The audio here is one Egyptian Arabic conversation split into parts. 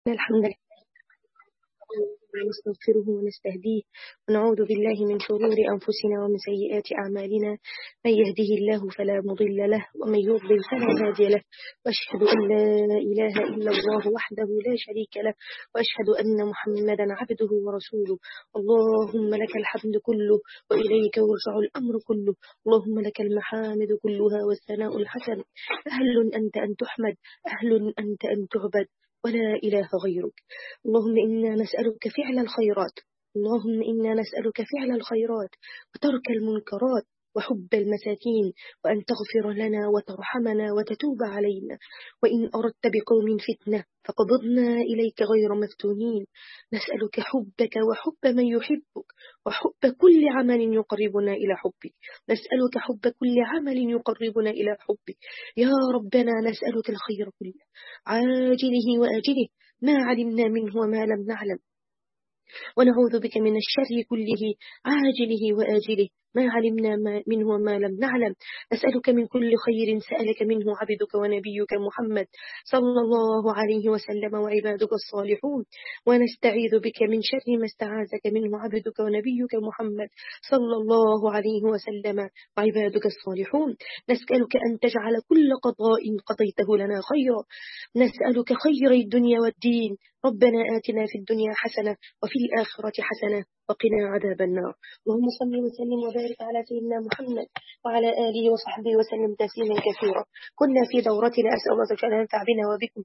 الحمد لله ونستغفره ونستهديه ونعوذ بالله من شرور أنفسنا ومن سيئات أعمالنا من يهده الله فلا مضل له ومن يضلل فلا هادي له وأشهد أن لا إله إلا الله وحده لا شريك له وأشهد أن محمدا عبده ورسوله اللهم لك الحمد كله وإليك يرجع الأمر كله اللهم لك المحامد كلها والثناء الحسن أهل أنت أن تحمد أهل أنت أن تعبد ولا إله غيرك اللهم إنا نسألك فعل الخيرات اللهم إنا نسألك فعل الخيرات وترك المنكرات وحب المساكين وأن تغفر لنا وترحمنا وتتوب علينا وإن أردت بقوم فتنة فقبضنا إليك غير مفتونين نسألك حبك وحب من يحبك وحب كل عمل يقربنا إلى حبك نسألك حب كل عمل يقربنا إلى حبك يا ربنا نسألك الخير كله عاجله وآجله ما علمنا منه وما لم نعلم ونعوذ بك من الشر كله عاجله وآجله ما علمنا منه وما لم نعلم أسألك من كل خير سألك منه عبدك ونبيك محمد صلى الله عليه وسلم وعبادك الصالحون ونستعيذ بك من شر ما استعاذك منه عبدك ونبيك محمد صلى الله عليه وسلم وعبادك الصالحون نسألك أن تجعل كل قضاء قضيته لنا خيرا نسألك خير الدنيا والدين ربنا آتنا في الدنيا حسنة وفي الآخرة حسنة وقنا عذاب النار اللهم صل وسلم وبارك على سيدنا محمد وعلى آله وصحبه وسلم تسليما كثيرا كنا في دورتنا أسأل الله أن ينفع بنا وبكم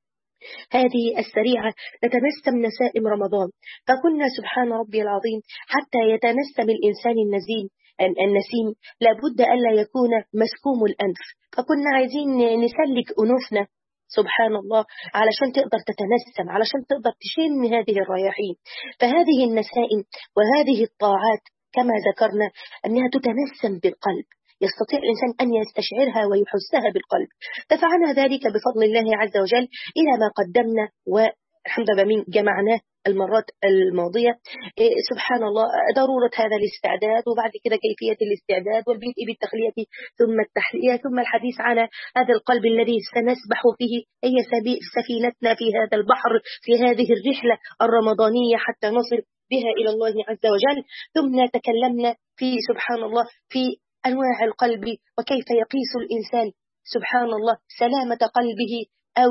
هذه السريعة نتنسم نسائم رمضان فكنا سبحان ربي العظيم حتى يتنسم الإنسان النزيم النسيم لابد ألا يكون مسكوم الأنف فكنا عايزين نسلك أنوفنا سبحان الله علشان تقدر تتنسم علشان تقدر تشم هذه الرياحين فهذه النسائم وهذه الطاعات كما ذكرنا أنها تتنسم بالقلب يستطيع الإنسان أن يستشعرها ويحسها بالقلب دفعنا ذلك بفضل الله عز وجل إلى ما قدمنا والحمد لله من جمعناه المرات الماضية إيه سبحان الله ضرورة هذا الاستعداد وبعد كده كيفية الاستعداد والبدء بالتخلية ثم التحلية ثم الحديث على هذا القلب الذي سنسبح فيه هي سفينتنا في هذا البحر في هذه الرحلة الرمضانية حتى نصل بها إلى الله عز وجل ثم تكلمنا في سبحان الله في أنواع القلب وكيف يقيس الإنسان سبحان الله سلامة قلبه أو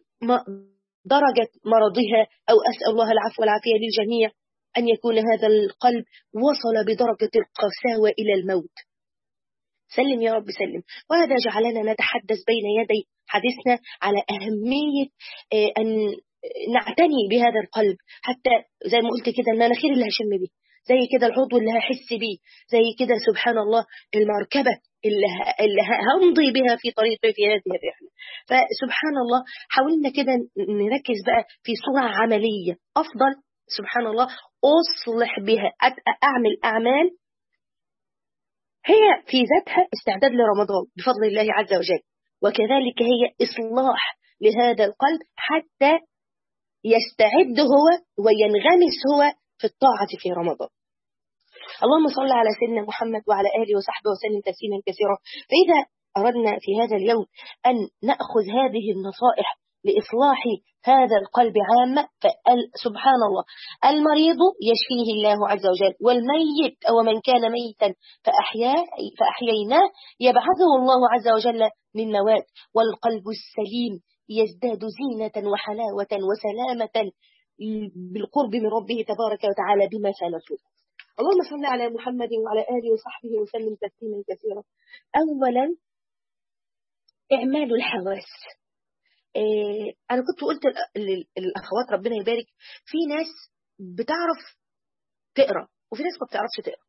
درجة مرضها أو أسأل الله العفو والعافية للجميع أن يكون هذا القلب وصل بدرجة القساوة إلى الموت سلم يا رب سلم وهذا جعلنا نتحدث بين يدي حديثنا على أهمية أن نعتني بهذا القلب حتى زي ما قلت كده المناخير اللي هشم بيه زي كده العضو اللي هحس بيه زي كده سبحان الله المركبة اللي, اللي همضي بها في طريقي في هذه الرحلة فسبحان الله حاولنا كده نركز بقى في صورة عملية أفضل سبحان الله أصلح بها أعمل أعمال هي في ذاتها استعداد لرمضان بفضل الله عز وجل وكذلك هي إصلاح لهذا القلب حتى يستعد هو وينغمس هو في الطاعة في رمضان اللهم صل على سيدنا محمد وعلى آله وصحبه وسلم تسليما كثيرا فإذا أردنا في هذا اليوم أن نأخذ هذه النصائح لإصلاح هذا القلب عامة سبحان الله المريض يشفيه الله عز وجل والميت أو من كان ميتا فأحياه فأحييناه يبعثه الله عز وجل من موات والقلب السليم يزداد زينة وحلاوة وسلامة بالقرب من ربه تبارك وتعالى بما سنفوه اللهم صل على محمد وعلى آله وصحبه وسلم تسليما كثيرا أولا إعمال الحواس إيه أنا كنت قلت للأخوات ربنا يبارك في ناس بتعرف تقرأ وفي ناس ما بتعرفش تقرأ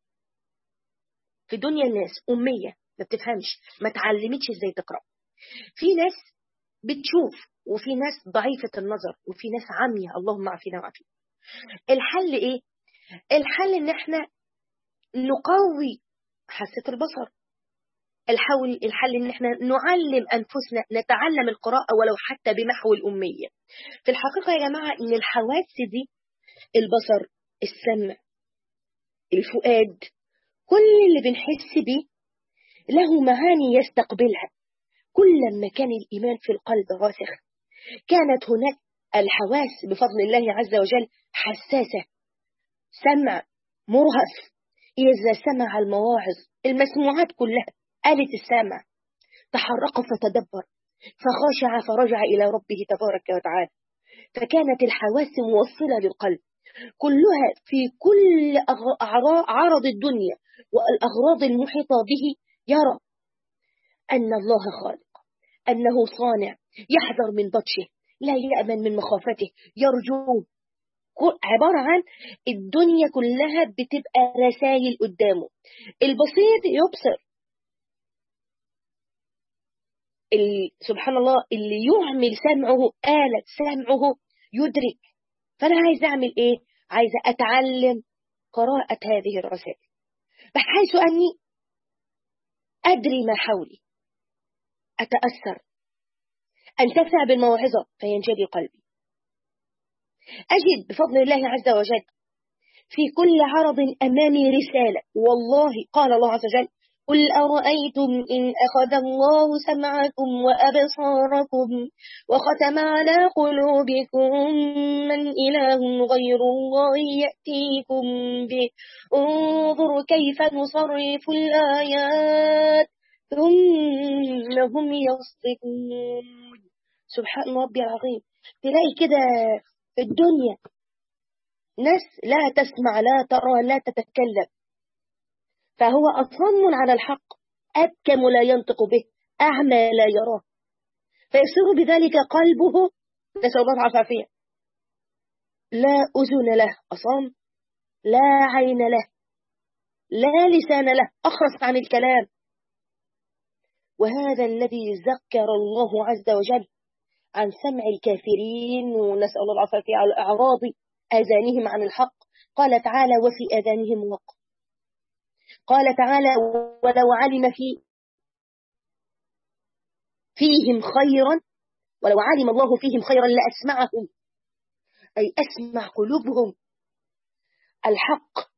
في دنيا الناس أمية ما بتفهمش ما تعلمتش ازاي تقرأ في ناس بتشوف وفي ناس ضعيفة النظر وفي ناس عمية اللهم عافينا وعافينا الحل ايه الحل ان احنا نقوي حاسة البصر الحل الحل ان احنا نعلم انفسنا نتعلم القراءة ولو حتى بمحو الأمية في الحقيقة يا جماعة ان الحواس دي البصر السمع الفؤاد كل اللي بنحس بيه له معاني يستقبلها كل ما كان الإيمان في القلب راسخ كانت هناك الحواس بفضل الله عز وجل حساسة سمع مرهف إذا سمع المواعظ المسموعات كلها آلة السمع تحرك فتدبر فخاشع فرجع إلى ربه تبارك وتعالى فكانت الحواس موصلة للقلب كلها في كل عرض الدنيا والأغراض المحيطة به يرى أن الله خالق أنه صانع يحذر من بطشه لا يأمن من مخافته يرجوه عبارة عن الدنيا كلها بتبقى رسائل قدامه البسيط يبصر سبحان الله اللي يعمل سمعه آلة سمعه يدرك فأنا عايز أعمل إيه؟ عايزة أتعلم قراءة هذه الرسائل بحيث أني أدري ما حولي أتأثر أنتفع بالموعظة فينجلي قلبي أجد بفضل الله عز وجل في كل عرض أمامي رسالة والله قال الله عز وجل قل أرأيتم إن أخذ الله سمعكم وأبصاركم وختم على قلوبكم من إله غير الله يأتيكم به انظر كيف نصرف الآيات ثم هم يصدقون سبحان ربي العظيم تلاقي كده في الدنيا ناس لا تسمع لا ترى لا تتكلم فهو أصم على الحق أبكم لا ينطق به أعمى لا يراه فيصير بذلك قلبه نسأل الله العافية لا أذن له أصم لا عين له لا لسان له أخرس عن الكلام وهذا الذي ذكر الله عز وجل عن سمع الكافرين ونسأل الله العافية على إعراض آذانهم عن الحق قال تعالى وفي آذانهم وقت قال تعالى ولو علم في فيهم خيرا ولو علم الله فيهم خيرا لأسمعهم أي أسمع قلوبهم الحق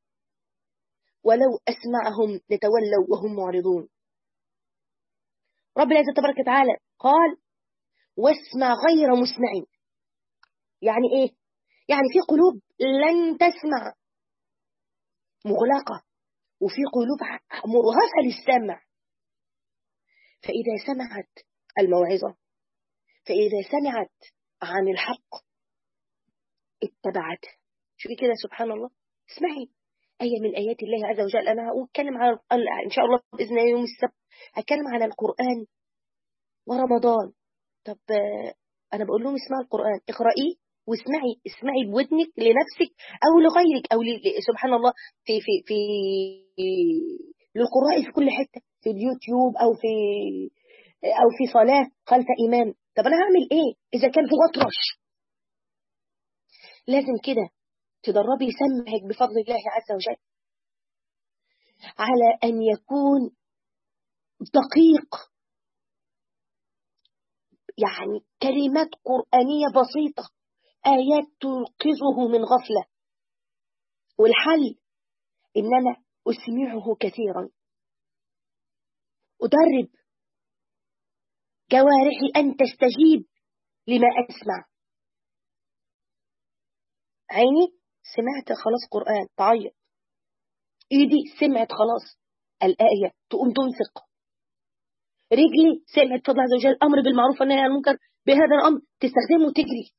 ولو أسمعهم لتولوا وهم معرضون رب العزة تبارك وتعالى قال واسمع غير مسمع يعني ايه يعني في قلوب لن تسمع مغلقة وفي قلوب مرهفة للسمع فإذا سمعت الموعظة فإذا سمعت عن الحق اتبعت شوفي كده سبحان الله اسمعي آية من آيات الله عز وجل أنا هتكلم عن إن شاء الله بإذن الله يوم السبت هتكلم عن القرآن ورمضان طب أنا بقول لهم اسمعوا القرآن اقرأيه واسمعي اسمعي بودنك لنفسك أو لغيرك أو ل... سبحان الله في في في للقراء في كل حتة في اليوتيوب أو في أو في صلاة خلف إمام طب أنا هعمل إيه إذا كان هو أطرش لازم كده تدربي سمعك بفضل الله عز وجل على أن يكون دقيق يعني كلمات قرآنية بسيطة آيات تنقذه من غفلة والحل إن أنا أسمعه كثيرا أدرب جوارحي أن تستجيب لما أسمع عيني سمعت خلاص قرآن تعيط إيدي سمعت خلاص الآية تقوم تنفق رجلي سمعت فضل عز وجل الأمر بالمعروف والنهي عن المنكر بهذا الأمر تستخدمه وتجري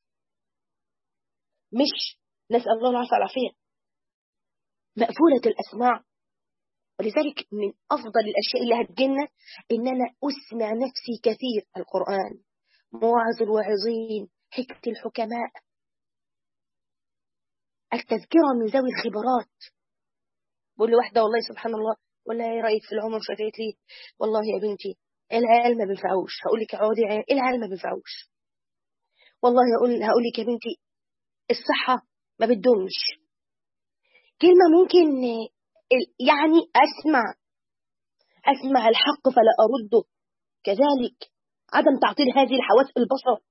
مش نسأل الله العافية والعافية مقفولة الأسماع ولذلك من أفضل الأشياء اللي هتجينا إن أنا أسمع نفسي كثير القرآن مواعظ الواعظين حكمة الحكماء التذكرة من ذوي الخبرات بقول لواحدة والله سبحان الله ولا ايه رأيك في العمر شفيت لي والله يا بنتي العيال ما بينفعوش هقول لك اقعدي عيال العيال ما بينفعوش والله هقول هقول لك يا بنتي الصحة ما بتدومش كلمة ممكن يعني أسمع أسمع الحق فلا أرده كذلك عدم تعطيل هذه الحواس البصر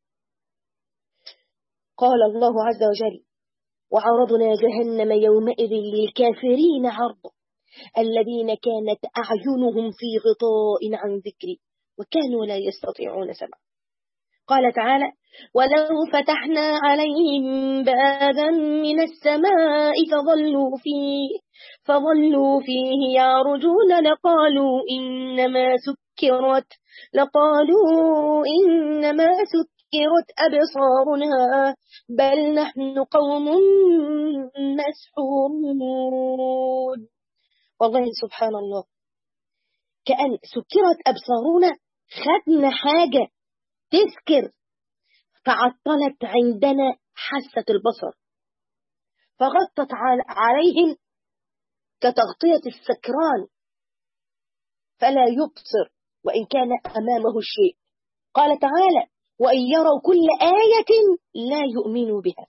قال الله عز وجل وعرضنا جهنم يومئذ للكافرين عرضا الذين كانت أعينهم في غطاء عن ذكري وكانوا لا يستطيعون سمع قال تعالى ولو فتحنا عليهم بابا من السماء فظلوا فيه فظلوا فيه يعرجون لقالوا إنما سكرت لقالوا إنما سكرت أبصارنا بل نحن قوم مسحورون والله سبحان الله كأن سكرت أبصارنا خدنا حاجة تسكر تعطلت عندنا حاسة البصر فغطت عليهم كتغطية السكران فلا يبصر وإن كان أمامه الشيء قال تعالى وإن يروا كل آية لا يؤمنوا بها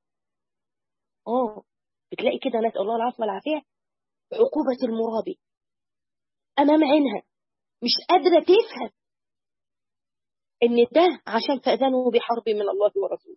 آه بتلاقي كده نسأل الله العافية والعافية عقوبة المرابي أمام عينها مش قادرة تفهم إن ده عشان فأذنوا بحرب من الله ورسوله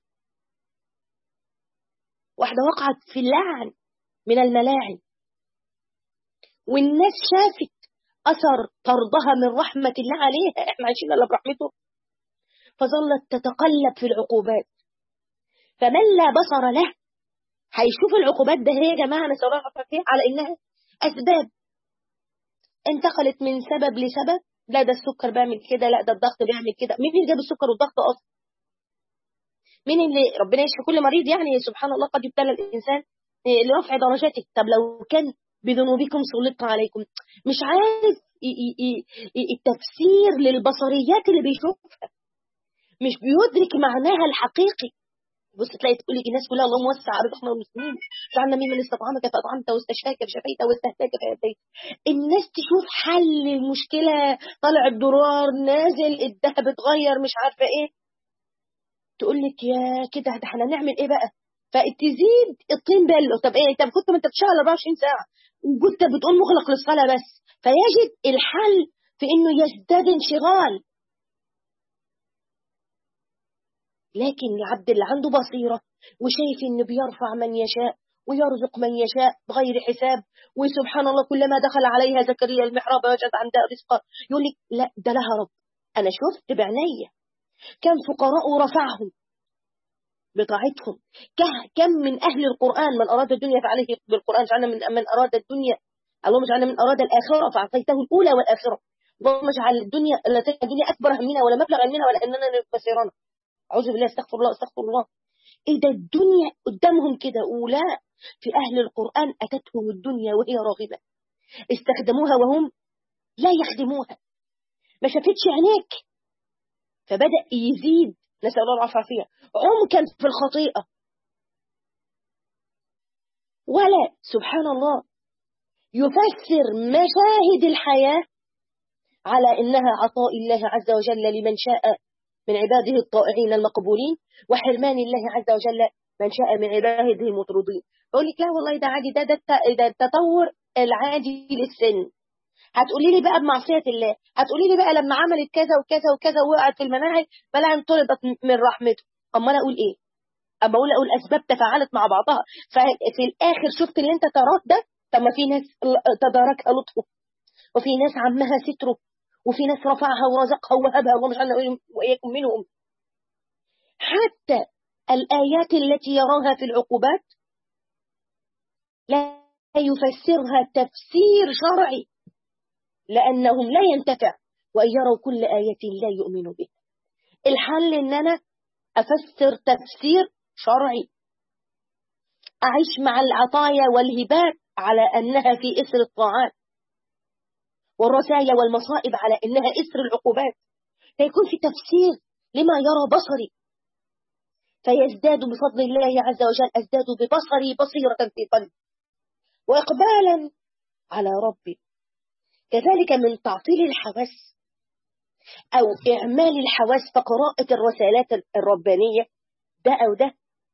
واحدة وقعت في اللعن من الملاعن والناس شافت أثر طردها من رحمة الله عليها احنا عايشين إلا برحمته فظلت تتقلب في العقوبات فمن لا بصر له هيشوف العقوبات ده هي يا جماعة نسأل الله فيها على إنها أسباب انتقلت من سبب لسبب لا ده السكر بيعمل كده لا ده الضغط بيعمل كده مين اللي جاب السكر والضغط أصلا مين اللي ربنا يشفي كل مريض يعني سبحان الله قد يبتلى الإنسان لرفع درجاته طب لو كان بذنوبكم سلطت عليكم مش عارف التفسير للبصريات اللي بيشوفها مش بيدرك معناها الحقيقي بص تلاقي تقول لك الناس كلها الله موسع رزقنا المسلمين جعلنا ممن استطعمك فاطعمت واستشفاك فشفيت واستهداك فهديت الناس تشوف حل المشكله طالع الدولار نازل الذهب اتغير مش عارفه ايه تقول لك يا كده ده احنا نعمل ايه بقى فتزيد الطين بله طب ايه طب كنت ما انت بتشتغل 24 ساعه وكنت بتقول مغلق للصلاه بس فيجد الحل في انه يزداد انشغال لكن العبد اللي عنده بصيرة وشايف إنه بيرفع من يشاء ويرزق من يشاء بغير حساب وسبحان الله كلما دخل عليها زكريا المحراب وجد عندها رزقا يقول لك لا ده لها رب أنا شفت بعينيا كم فقراء رفعهم بطاعتهم كم من أهل القرآن من أراد الدنيا فعليه بالقرآن جعلنا من من أراد الدنيا اللهم اجعلنا من أراد الآخرة فأعطيته الأولى والآخرة اللهم اجعل الدنيا التي الدنيا أكبر همنا ولا مبلغ علمنا ولا أننا نبصرنا أعوذ بالله استغفر الله استغفر الله إيه ده الدنيا قدامهم كده ولا في أهل القرآن أتتهم الدنيا وهي راغبة استخدموها وهم لا يخدموها ما شافتش عينيك فبدأ يزيد نسأل الله العافية عمقا في الخطيئة ولا سبحان الله يفسر مشاهد الحياة على إنها عطاء الله عز وجل لمن شاء من عباده الطائعين المقبولين وحرمان الله عز وجل من شاء من عباده المطردين بقول لك لا والله ده عادي ده ده, ده التطور العادي للسن هتقولي لي بقى بمعصية الله هتقولي لي بقى لما عملت كذا وكذا وكذا وقعت في المناهج فلا انطردت من رحمته امال اقول ايه اما اقول اقول اسباب تفاعلت مع بعضها ففي الاخر شفت اللي انت تراه ده طب ما في ناس تداركها لطفه وفي ناس عمها ستره وفي ناس رفعها ورزقها ووهبها اللهم اجعلنا واياكم منهم حتى الآيات التي يراها في العقوبات لا يفسرها تفسير شرعي لأنهم لا ينتفع وإن يروا كل آية لا يؤمنوا بها الحل إن أنا أفسر تفسير شرعي أعيش مع العطايا والهبات على أنها في إسر الطاعات والرزايا والمصائب على إنها إسر العقوبات فيكون في تفسير لما يرى بصري فيزداد بفضل الله عز وجل أزداد ببصري بصيرة في قلبي وإقبالا على ربي كذلك من تعطيل الحواس أو إعمال الحواس فقراءة الرسالات الربانية ده أو ده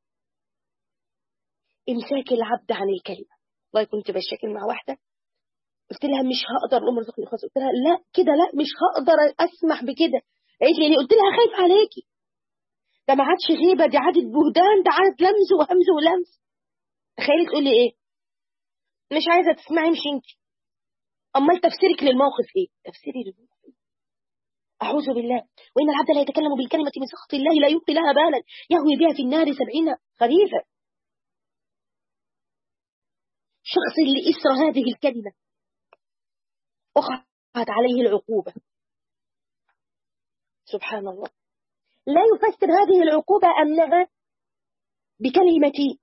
إمساك العبد عن الكلمة والله كنت بشكل مع واحدة قلت لها مش هقدر الأم رزقني خلاص قلت لها لا كده لا مش هقدر أسمح بكده قالت لي قلت لها خايف عليكي ده ما عادش غيبة دي عادت بهدان ده عادت لمز وهمز ولمز تخيلي تقولي ايه مش عايزة تسمعي مش انت امال تفسيرك للموقف ايه تفسيري للموقف إيه؟ أعوذ بالله وإن العبد لا يتكلم بالكلمة من سخط الله لا يلقي لها بالا يهوي بها في النار سبعين خريفا شخص اللي إسر هذه الكلمة وقعت عليه العقوبة سبحان الله لا يفسر هذه العقوبة أنها بكلمة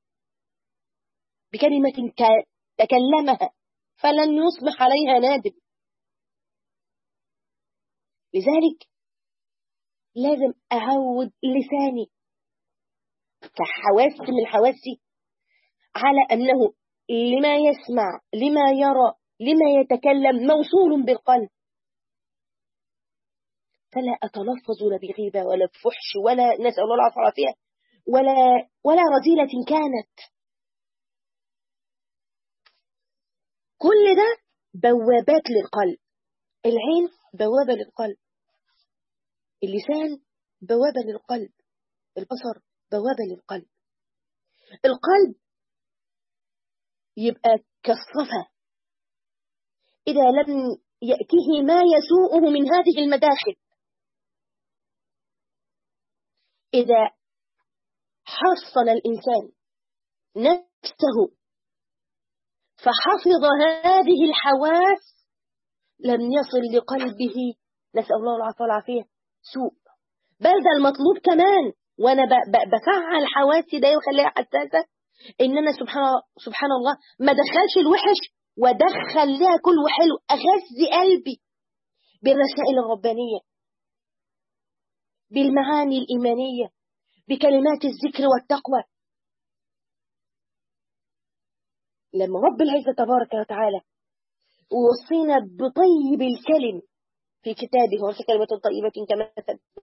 بكلمة تكلمها فلن يصبح عليها نادم لذلك لازم أعود لساني كحواس من حواسي على أنه لما يسمع لما يرى لما يتكلم موصول بالقلب فلا أتلفظ لا بغيبة ولا بفحش ولا نسأل الله العافية والعافية ولا ولا رذيلة كانت كل ده بوابات للقلب العين بوابة للقلب اللسان بوابة للقلب البصر بوابة للقلب القلب يبقى كالصفا إذا لم يأته ما يسوءه من هذه المداخل إذا حصن الإنسان نفسه فحفظ هذه الحواس لم يصل لقلبه نسأل الله العفو والعافية سوء بل ده المطلوب كمان وانا بفعل حواسي ده وخليها حساسة ان انا سبحان, سبحان الله ما دخلش الوحش ودخل لها كل حلو اغذي قلبي بالرسائل الربانية بالمعاني الإيمانية بكلمات الذكر والتقوى لما رب العزة تبارك وتعالى وصينا بطيب الكلم في كتابه وفي كلمة طيبة كما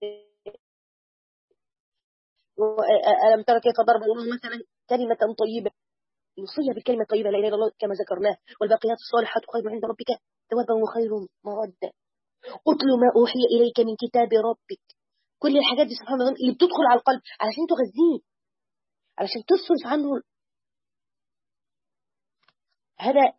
ألم ترى كيف ضرب الله مثلا كلمة طيبة نصية بالكلمة الطيبة لا إله إلا الله كما ذكرناه والباقيات الصالحات خير عند ربك ثوابا وخير مردا أتل ما أوحي إليك من كتاب ربك كل الحاجات دي سبحان الله اللي بتدخل على القلب علشان تغذيه علشان تصرف عنه هذا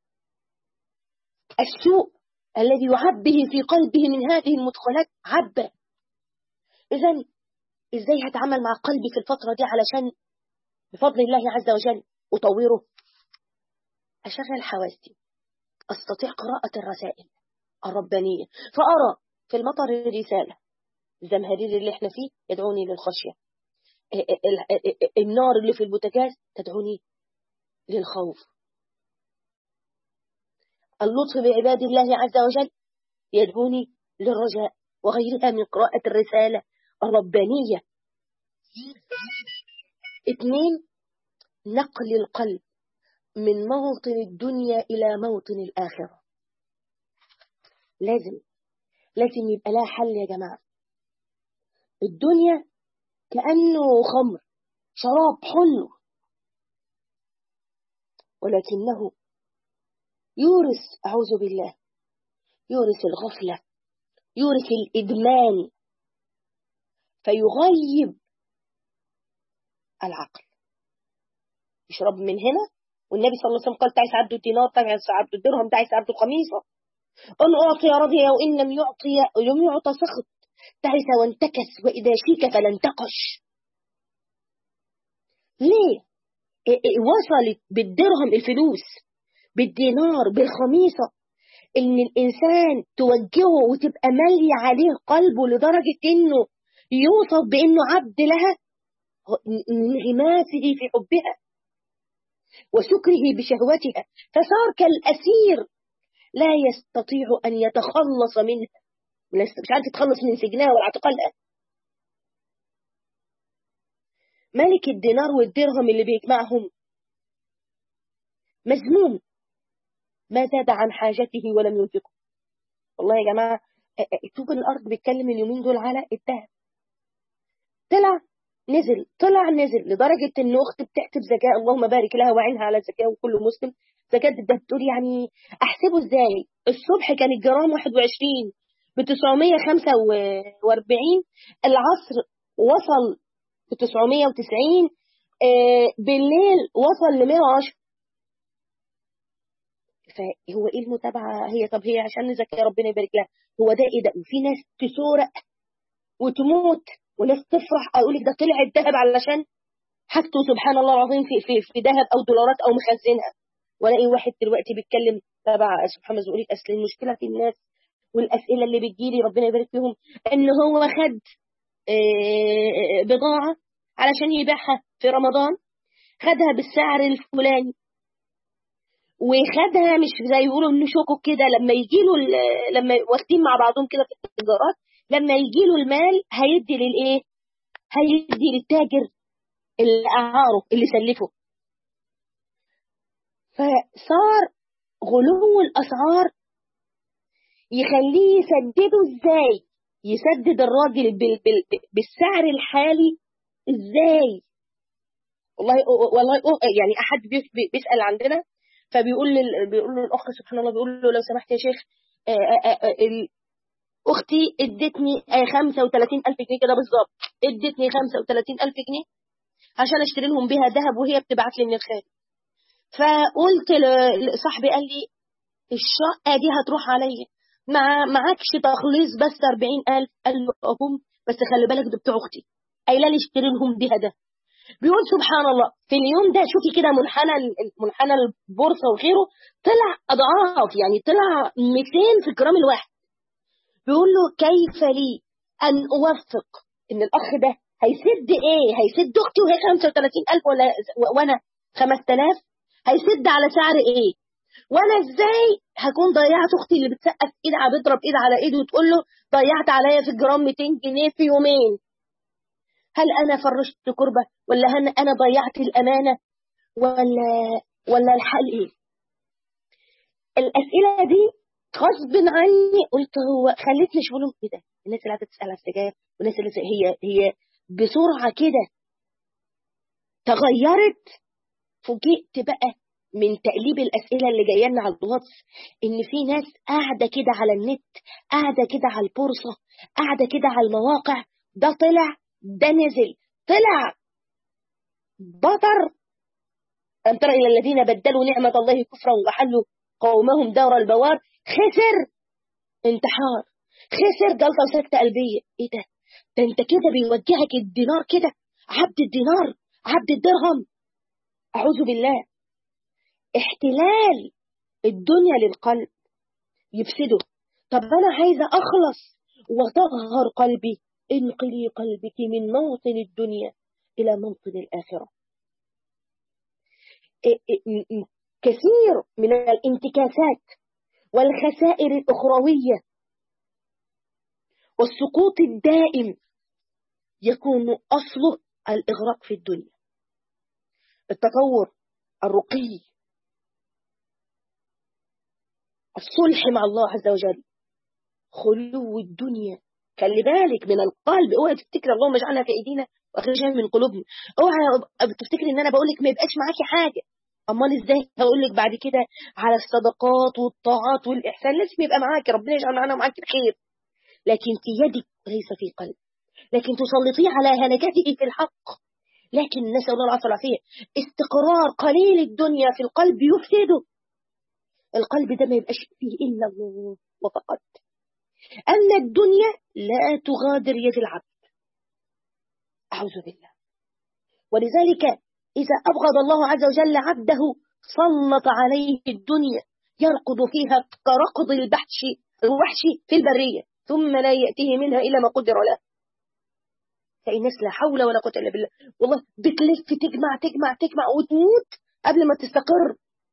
السوء الذي يعبه في قلبه من هذه المدخلات عبه إذا إزاي هتعامل مع قلبي في الفترة دي علشان بفضل الله عز وجل أطوره أشغل حواسي أستطيع قراءة الرسائل الربانية فأرى في المطر رسالة الزمهرير اللي احنا فيه يدعوني للخشية النار اللي في البوتاجاز تدعوني للخوف اللطف بعباد الله عز وجل يدعوني للرجاء وغيرها من قراءة الرسالة الربانية اثنين نقل القلب من موطن الدنيا إلى موطن الآخرة لازم لازم يبقى لها حل يا جماعة الدنيا كأنه خمر شراب حلو ولكنه يورث أعوذ بالله يورث الغفلة يورث الإدمان فيغيب العقل يشرب من هنا والنبي صلى الله عليه وسلم قال تعيس عبد الدينار تعيس عبد الدرهم تعيس عبد القميصة إن أعطي رضي وإن لم يعطي لم يعطى سخط تعس وانتكس وإذا شيك فلن تقش ليه وصلت بالدرهم الفلوس بالدينار بالخميصة ان الانسان توجهه وتبقى مالية عليه قلبه لدرجة انه يوصف بانه عبد لها انغماسه في حبها وسكره بشهوتها فصار كالأسير لا يستطيع أن يتخلص منها مش عارف يتخلص من سجنها ولا اعتقالها ملك الدينار والدرهم اللي بيجمعهم مذموم ما زاد عن حاجته ولم ينفقه والله يا جماعة طوب الأرض بيتكلم اليومين دول على الذهب طلع نزل طلع نزل لدرجة إن أخت بتحسب زكاة اللهم بارك لها وعينها على الزكاة وكل مسلم زكاة ده بتقول يعني أحسبه إزاي الصبح كان الجرام 21 ب 945 العصر وصل ب 990 بالليل وصل ل 110 فهو ايه المتابعه هي طب هي عشان نزكي ربنا يبارك لها هو ده ايه ده وفي ناس تسورق وتموت وناس تفرح اقول لك ده طلع الذهب علشان حاجته سبحان الله العظيم في في في ذهب او دولارات او مخزنها والاقي واحد دلوقتي بيتكلم تبع سبحان الله يقول لك اصل المشكله في الناس والاسئله اللي بتجيلي ربنا يبارك فيهم ان هو خد بضاعه علشان يبيعها في رمضان خدها بالسعر الفلاني وخدها مش زي يقولوا انه شوكو كده لما يجي له لما واخدين مع بعضهم كده في التجارات لما يجي له المال هيدي للايه هيدي للتاجر اللي اعاره اللي سلفه فصار غلو الاسعار يخليه يسدده ازاي يسدد الراجل بال بال بالسعر الحالي ازاي والله والله يعني احد بيسال عندنا فبيقول لل... بيقول له الاخ سبحان الله بيقول له لو سمحت يا شيخ اختي ادتني 35000 جنيه كده بالظبط ادتني 35000 جنيه عشان اشتري لهم بيها ذهب وهي بتبعت لي من الخارج فقلت لصاحبي قال لي الشقه دي هتروح عليا مع معكش تخليص بس 40000 قال له اهم بس خلي بالك ده بتوع اختي قايله لي اشتري لهم بيها ده بيقول سبحان الله في اليوم ده شوفي كده منحنى منحنى البورصه وغيره طلع اضعاف يعني طلع 200 في الجرام الواحد بيقول له كيف لي ان اوفق ان الاخ ده هيسد ايه هيسد اختي وهي 35000 ولا وانا 5000 هيسد على سعر ايه وانا ازاي هكون ضيعت اختي اللي بتسقف ايد على بتضرب ايد على ايد وتقول له ضيعت عليا في الجرام 200 جنيه في يومين هل انا فرشت كربه ولا هل انا ضيعت الامانه ولا ولا الحل ايه الاسئله دي غصب عني قلت هو خلتني اشوف لهم ايه ده الناس اللي قاعده تسال على السجاير والناس اللي هي هي بسرعه كده تغيرت فوجئت بقى من تقليب الاسئله اللي جايه لنا على الواتس ان في ناس قاعده كده على النت قاعده كده على البورصه قاعده كده على المواقع ده طلع ده نزل طلع بطر أم ترى إلى الذين بدلوا نعمة الله كفرا وحلوا قومهم دار البوار خسر انتحار خسر جلطة وسكتة قلبية ايه ده ده انت كده بيوجهك الدينار كده عبد الدينار عبد الدرهم أعوذ بالله احتلال الدنيا للقلب يفسده طب أنا عايزة أخلص وتغهر قلبي انقلي قلبك من موطن الدنيا إلى موطن الآخرة كثير من الانتكاسات والخسائر الأخروية والسقوط الدائم يكون أصله الإغراق في الدنيا التطور الرقي الصلح مع الله عز وجل خلو الدنيا خلي بالك من القلب اوعي تفتكر اللهم اجعلها في ايدينا واخرجها من قلوبنا اوعي تفتكري ان انا بقول لك ما يبقاش معاكي حاجه امال ازاي هقول لك بعد كده على الصدقات والطاعات والاحسان لازم يبقى معاكي ربنا يجعل معانا ومعاكي الخير لكن في يدك وليس في قلب لكن تسلطيه على هلكته في الحق لكن نسأل الله العافية والعافية استقرار قليل الدنيا في القلب يفسده القلب ده ما يبقاش فيه إلا الله وفقط أما الدنيا لا تغادر يد العبد أعوذ بالله ولذلك إذا أبغض الله عز وجل عبده سلط عليه الدنيا يركض فيها كركض البحش الوحش في البرية ثم لا يأتيه منها إلا ما قدر له تلاقي الناس لا حول ولا قوة إلا بالله والله بتلف تجمع تجمع تجمع وتموت قبل ما تستقر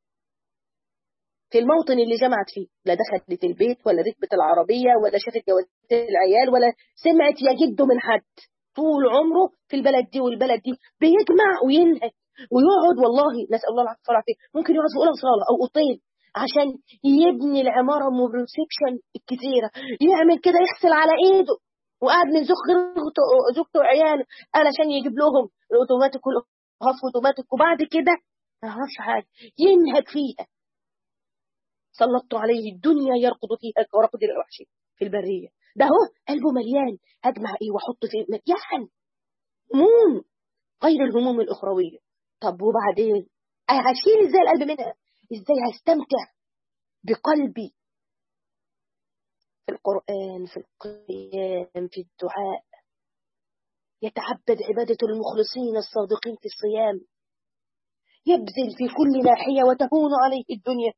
في الموطن اللي جمعت فيه لا دخلت البيت ولا ركبت العربية ولا شافت جوازات العيال ولا سمعت يا جده من حد طول عمره في البلد دي والبلد دي بيجمع وينهك ويقعد والله نسأل الله العافية والعافية ممكن يقعد في أولى صالة أو أوضتين عشان يبني العمارة سيكشن الكثيرة يعمل كده يغسل على إيده وقاعد من زوج زوجته وعياله علشان يجيب لهم الاوتوماتيك والهاف اوتوماتيك وبعد كده ما يعرفش حاجه ينهك فيها سلطت عليه الدنيا يركض فيها كركض الوحش في البريه ده هو قلبه مليان اجمع ايه واحط فيه مليان هموم غير الهموم الاخرويه طب وبعدين هشيل ازاي القلب منها ازاي هستمتع بقلبي في القرآن في القيام في الدعاء يتعبد عبادة المخلصين الصادقين في الصيام يبذل في كل ناحية وتهون عليه الدنيا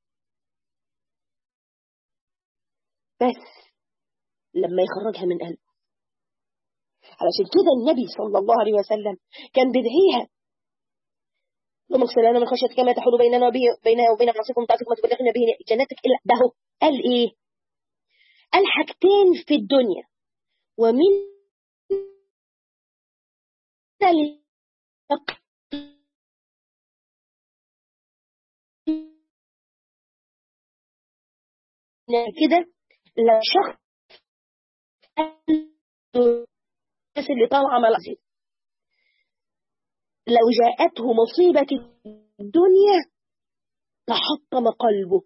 بس لما يخرجها من قلبه علشان كده النبي صلى الله عليه وسلم كان بيدعيها اللهم اغفر لنا من خشيتك كما تحول بيننا وبينها وبين معصيتكم طاعتك ما تبلغنا به جنتك الا ده قال ايه؟ قال حاجتين في الدنيا ومن كده لو شخص الناس اللي طالعه ملعب لو جاءته مصيبة الدنيا تحطم قلبه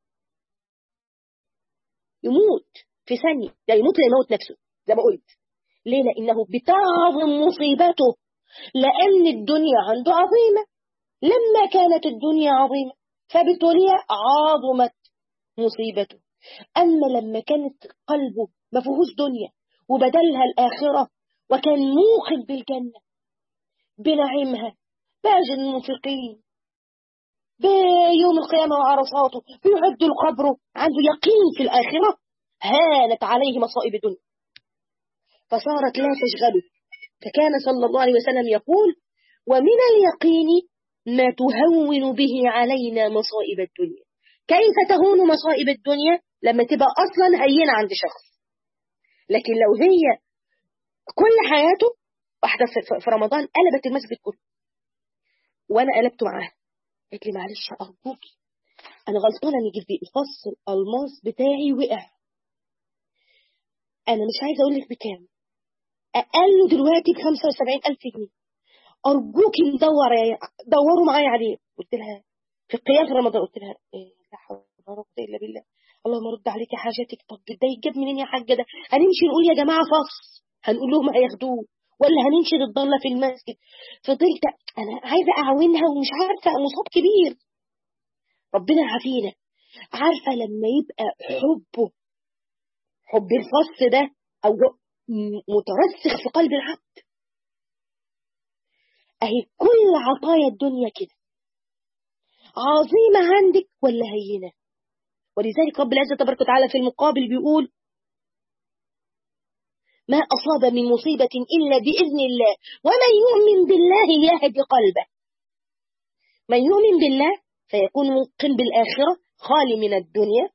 يموت في ثانية ده يموت يموت نفسه زي ما قلت ليه لأنه بتعظم مصيبته لأن الدنيا عنده عظيمة لما كانت الدنيا عظيمة فبالتالي عظمت مصيبته أما لما كانت قلبه ما فيهوش دنيا وبدلها الآخرة وكان موقن بالجنة بنعيمها باجر المنفقين بيوم القيامة وعرصاته بيعد القبر عنده يقين في الآخرة هانت عليه مصائب الدنيا فصارت لا تشغله فكان صلى الله عليه وسلم يقول ومن اليقين ما تهون به علينا مصائب الدنيا كيف تهون مصائب الدنيا لما تبقى أصلا هينة عند شخص لكن لو هي كل حياته واحدة في رمضان قلبت المسجد كله وأنا قلبت معاها قالت لي معلش أرجوكي أنا غلطانة إن جلدي الفص الألماس بتاعي وقع أنا مش عايزة أقول لك بكام أقل دلوقتي ب 75000 جنيه أرجوكي ندور يا دوروا معايا عليه قلت لها في القيام في رمضان قلت لها إيه لا حول ولا قوة إلا بالله اللهم رد عليك حاجتك طب ده يجيب منين يا حاجة ده هنمشي نقول يا جماعة فص هنقول لهم هياخدوه ولا هننشر الضالة في المسجد فضلت أنا عايزة أعاونها ومش عارفة مصاب كبير ربنا يعافينا عارفة لما يبقى حبه حب الفص ده أو مترسخ في قلب العبد أهي كل عطايا الدنيا كده عظيمة عندك ولا هينة ولذلك رب العزة تبارك وتعالى في المقابل بيقول ما أصاب من مصيبة إلا بإذن الله ومن يؤمن بالله يهدي قلبه من يؤمن بالله فيكون موقن بالآخرة خالي من الدنيا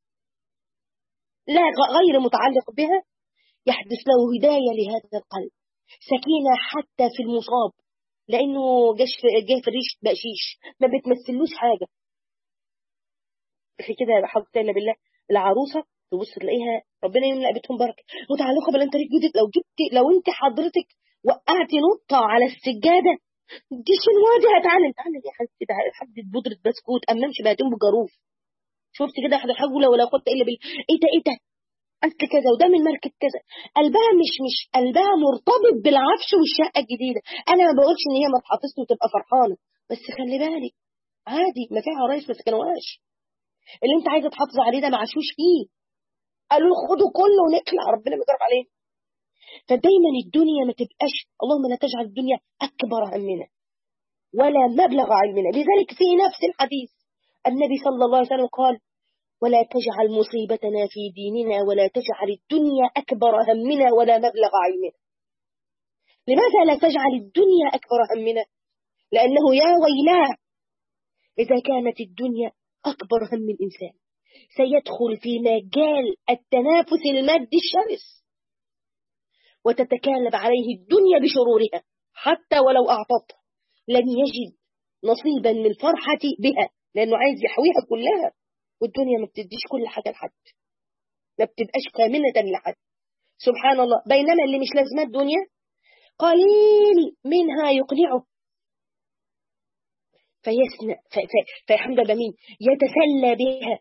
لا غير متعلق بها يحدث له هداية لهذا القلب سكينة حتى في المصاب لأنه جاش في جاي في الريش بقشيش ما بتمثلوش حاجة في كده حضرتك إلا بالله العروسة تبص تلاقيها ربنا يملأ بيتهم بركة متعلقة بالانتريك جديد لو جبت لو انت حضرتك وقعتي نقطة على السجادة دي شنوادي هتعلم تعلم يا حبيبتي ده حد بودرة بسكوت اما امشي بهاتين بجاروف شفت كده احد حول ولا قوه الا بالله ايه ده ايه ده اصل كذا وده من ماركه كذا قلبها مش مش قلبها مرتبط بالعفش والشقه الجديده انا ما بقولش ان هي ما تحافظش وتبقى فرحانه بس خلي بالك عادي ما فيها عرايس ما سكنوهاش اللي انت عايزه تحافظي عليه ده معشوش فيه قالوا له خدوا كله ونقلع ربنا بيضرب عليه فدايما الدنيا ما تبقاش اللهم لا تجعل الدنيا اكبر همنا ولا مبلغ علمنا لذلك في نفس الحديث النبي صلى الله عليه وسلم قال ولا تجعل مصيبتنا في ديننا ولا تجعل الدنيا أكبر همنا ولا مبلغ علمنا لماذا لا تجعل الدنيا أكبر همنا لأنه يا ويلاه إذا كانت الدنيا أكبر هم الإنسان سيدخل في مجال التنافس المادي الشرس وتتكالب عليه الدنيا بشرورها حتى ولو أعطته لن يجد نصيبا من الفرحة بها لأنه عايز يحويها كلها والدنيا ما بتديش كل حاجة لحد ما بتبقاش كاملة لحد سبحان الله بينما اللي مش لازمة الدنيا قليل منها يقنعه فيسنى فيحمد بمين يتسلى بها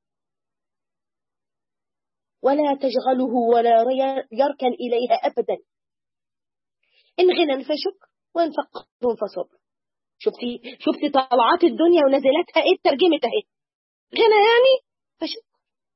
ولا تشغله ولا يركن إليها أبدا إن غنى فشكر وإن فقر فصبر شفتي شفتي طلعات الدنيا ونزلاتها ايه ترجمتها ايه غنى يعني فشكر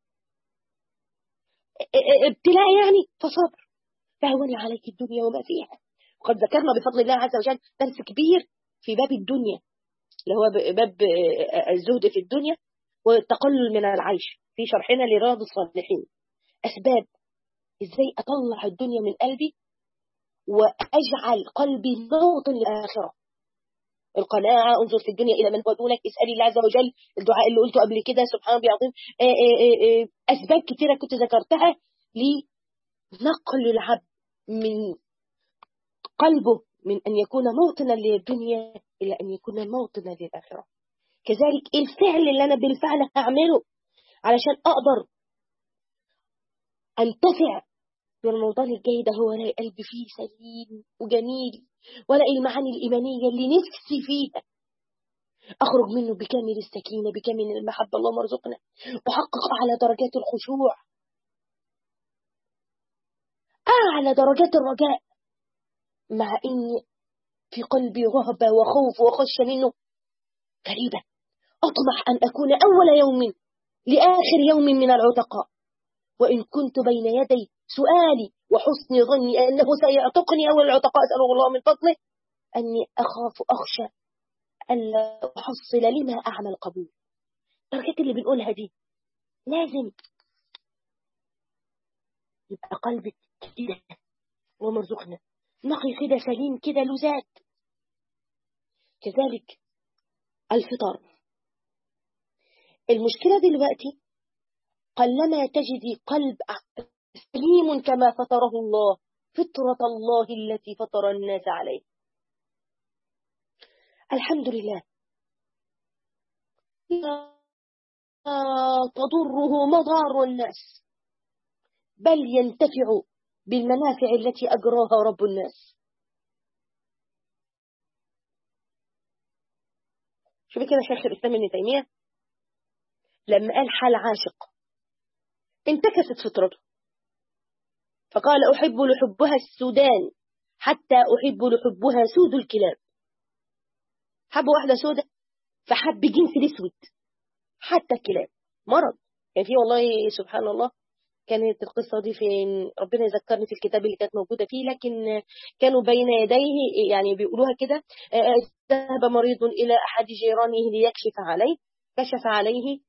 ابتلاء يعني فصبر فهوني عليك الدنيا وما فيها وقد ذكرنا بفضل الله عز وجل درس كبير في باب الدنيا اللي هو باب الزهد في الدنيا والتقلل من العيش في شرحنا لرياض الصالحين أسباب إزاي أطلع الدنيا من قلبي وأجعل قلبي موطن للآخرة القناعة انظر في الدنيا إلى من هو دونك اسألي الله عز وجل الدعاء اللي قلته قبل كده سبحان الله العظيم أسباب كثيرة كنت ذكرتها لنقل العبد من قلبه من أن يكون موطنا للدنيا إلى أن يكون موطنا للآخرة كذلك الفعل اللي أنا بالفعل هعمله علشان أقدر أنتفع بالموضوع الجاي ده هو ألاقي قلبي فيه سليم وجميل وألاقي المعاني الإيمانية اللي نفسي فيها أخرج منه بكامل السكينة بكامل المحبة اللهم ارزقنا وحقق أعلى درجات الخشوع أعلى درجات الرجاء مع إن في قلبي رهبة وخوف وخشية منه غريبة أطمح أن أكون أول يوم لآخر يوم من العتقاء وإن كنت بين يدي سؤالي وحسن ظني أنه سيعتقني أول العتقاء أسأل الله من فضله أني أخاف أخشى ألا أحصل لما أعمل قبول الدرجات اللي بنقولها دي لازم يبقى قلبك كده ومرزقنا نقي كده سليم كده لزات كذلك الفطر المشكلة دلوقتي قلما تجدي قلب سليم كما فطره الله فطرة الله التي فطر الناس عليه الحمد لله لا تضره مضار الناس بل ينتفع بالمنافع التي أجراها رب الناس شوفي كده شيخ الإسلام ابن تيمية لما قال حال عاشق انتكست فطرته فقال أحب لحبها السودان حتى أحب لحبها سود الكلاب حب واحدة سودة فحب جنس الأسود حتى الكلاب مرض كان يعني في والله سبحان الله كانت القصة دي فين ربنا يذكرني في الكتاب اللي كانت موجودة فيه لكن كانوا بين يديه يعني بيقولوها كده ذهب مريض إلى أحد جيرانه ليكشف عليه كشف عليه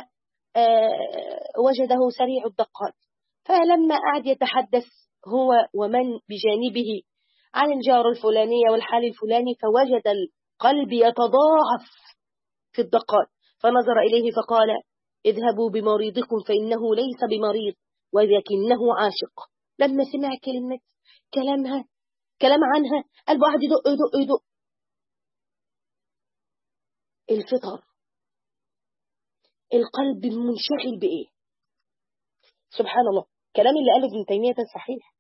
فوجده سريع الدقات فلما قعد يتحدث هو ومن بجانبه عن الجار الفلانية والحال الفلاني فوجد القلب يتضاعف في الدقات فنظر إليه فقال اذهبوا بمريضكم فإنه ليس بمريض ولكنه عاشق لما سمع كلمة كلامها كلام عنها قلبه قعد يدق يدق يدق الفطر القلب منشغل بإيه سبحان الله كلام اللي قاله ابن تيمية ده صحيح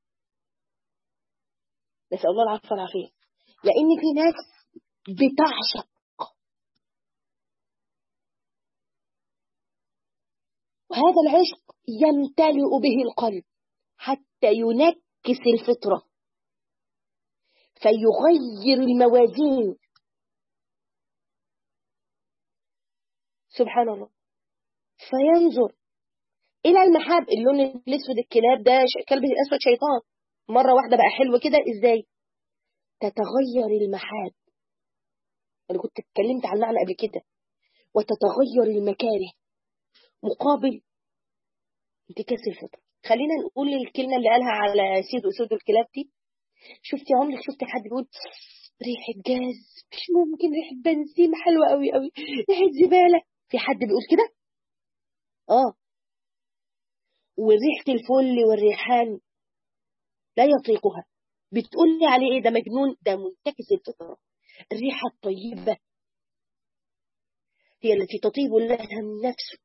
نسأل الله العفو والعافية لأن في ناس بتعشق وهذا العشق يمتلئ به القلب حتى ينكس الفطرة فيغير الموازين سبحان الله فينظر إلى المحاب اللون الأسود الكلاب ده كلب الأسود شيطان مرة واحدة بقى حلو كده إزاي تتغير المحاب أنا كنت اتكلمت عن المعنى قبل كده وتتغير المكاره مقابل انتكاس الفطر خلينا نقول الكلمة اللي قالها على سيد أسود الكلاب دي شفتي عمرك شفتي حد بيقول ريحة جاز مش ممكن ريحة بنزين حلوة قوي قوي ريحة زبالة في حد بيقول كده اه وريحة الفل والريحان لا يطيقها بتقول لي عليه ايه ده مجنون ده منتكس الفطرة الريحة الطيبة هي التي تطيب لها النفس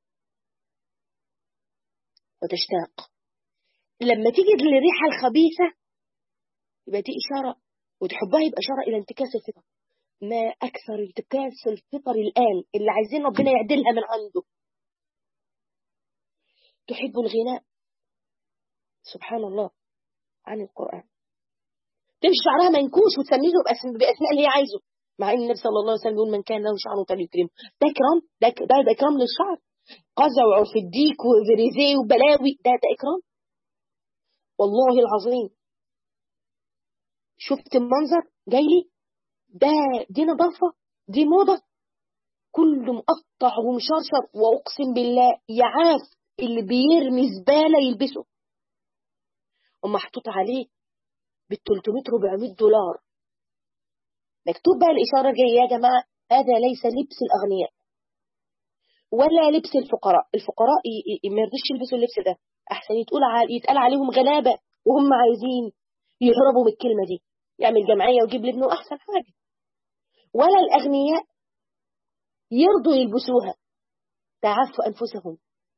وتشتاق لما تيجي للريحة الخبيثة يبقى دي إشارة وتحبها يبقى إشارة إلى انتكاس الفطر ما أكثر انتكاس الفطر الآن اللي عايزين ربنا يعدلها من عنده تحب الغناء سبحان الله عن القرآن تمشي شعرها منكوش وتسميه بأسماء اللي هي عايزه مع ان النبي صلى الله عليه وسلم يقول من كان له شعر فليكرمه ده كرام ده ده, ده كرام للشعر قزع وعرف الديك وفريزيه وبلاوي ده ده إكرام والله العظيم شفت المنظر جاي لي ده دي نظافة دي موضة كله مقطع ومشرشر وأقسم بالله يعاف اللي بيرمي زبالة يلبسه ومحطوط عليه بال 300 400 دولار مكتوب بقى الإشارة جاية يا جماعة هذا ليس لبس الأغنياء ولا لبس الفقراء الفقراء ما يرضوش يلبسوا اللبس ده أحسن يتقول يتقال عليهم غلابة وهم عايزين يهربوا من الكلمة دي يعمل جمعية ويجيب لابنه أحسن حاجة ولا الأغنياء يرضوا يلبسوها تعفوا أنفسهم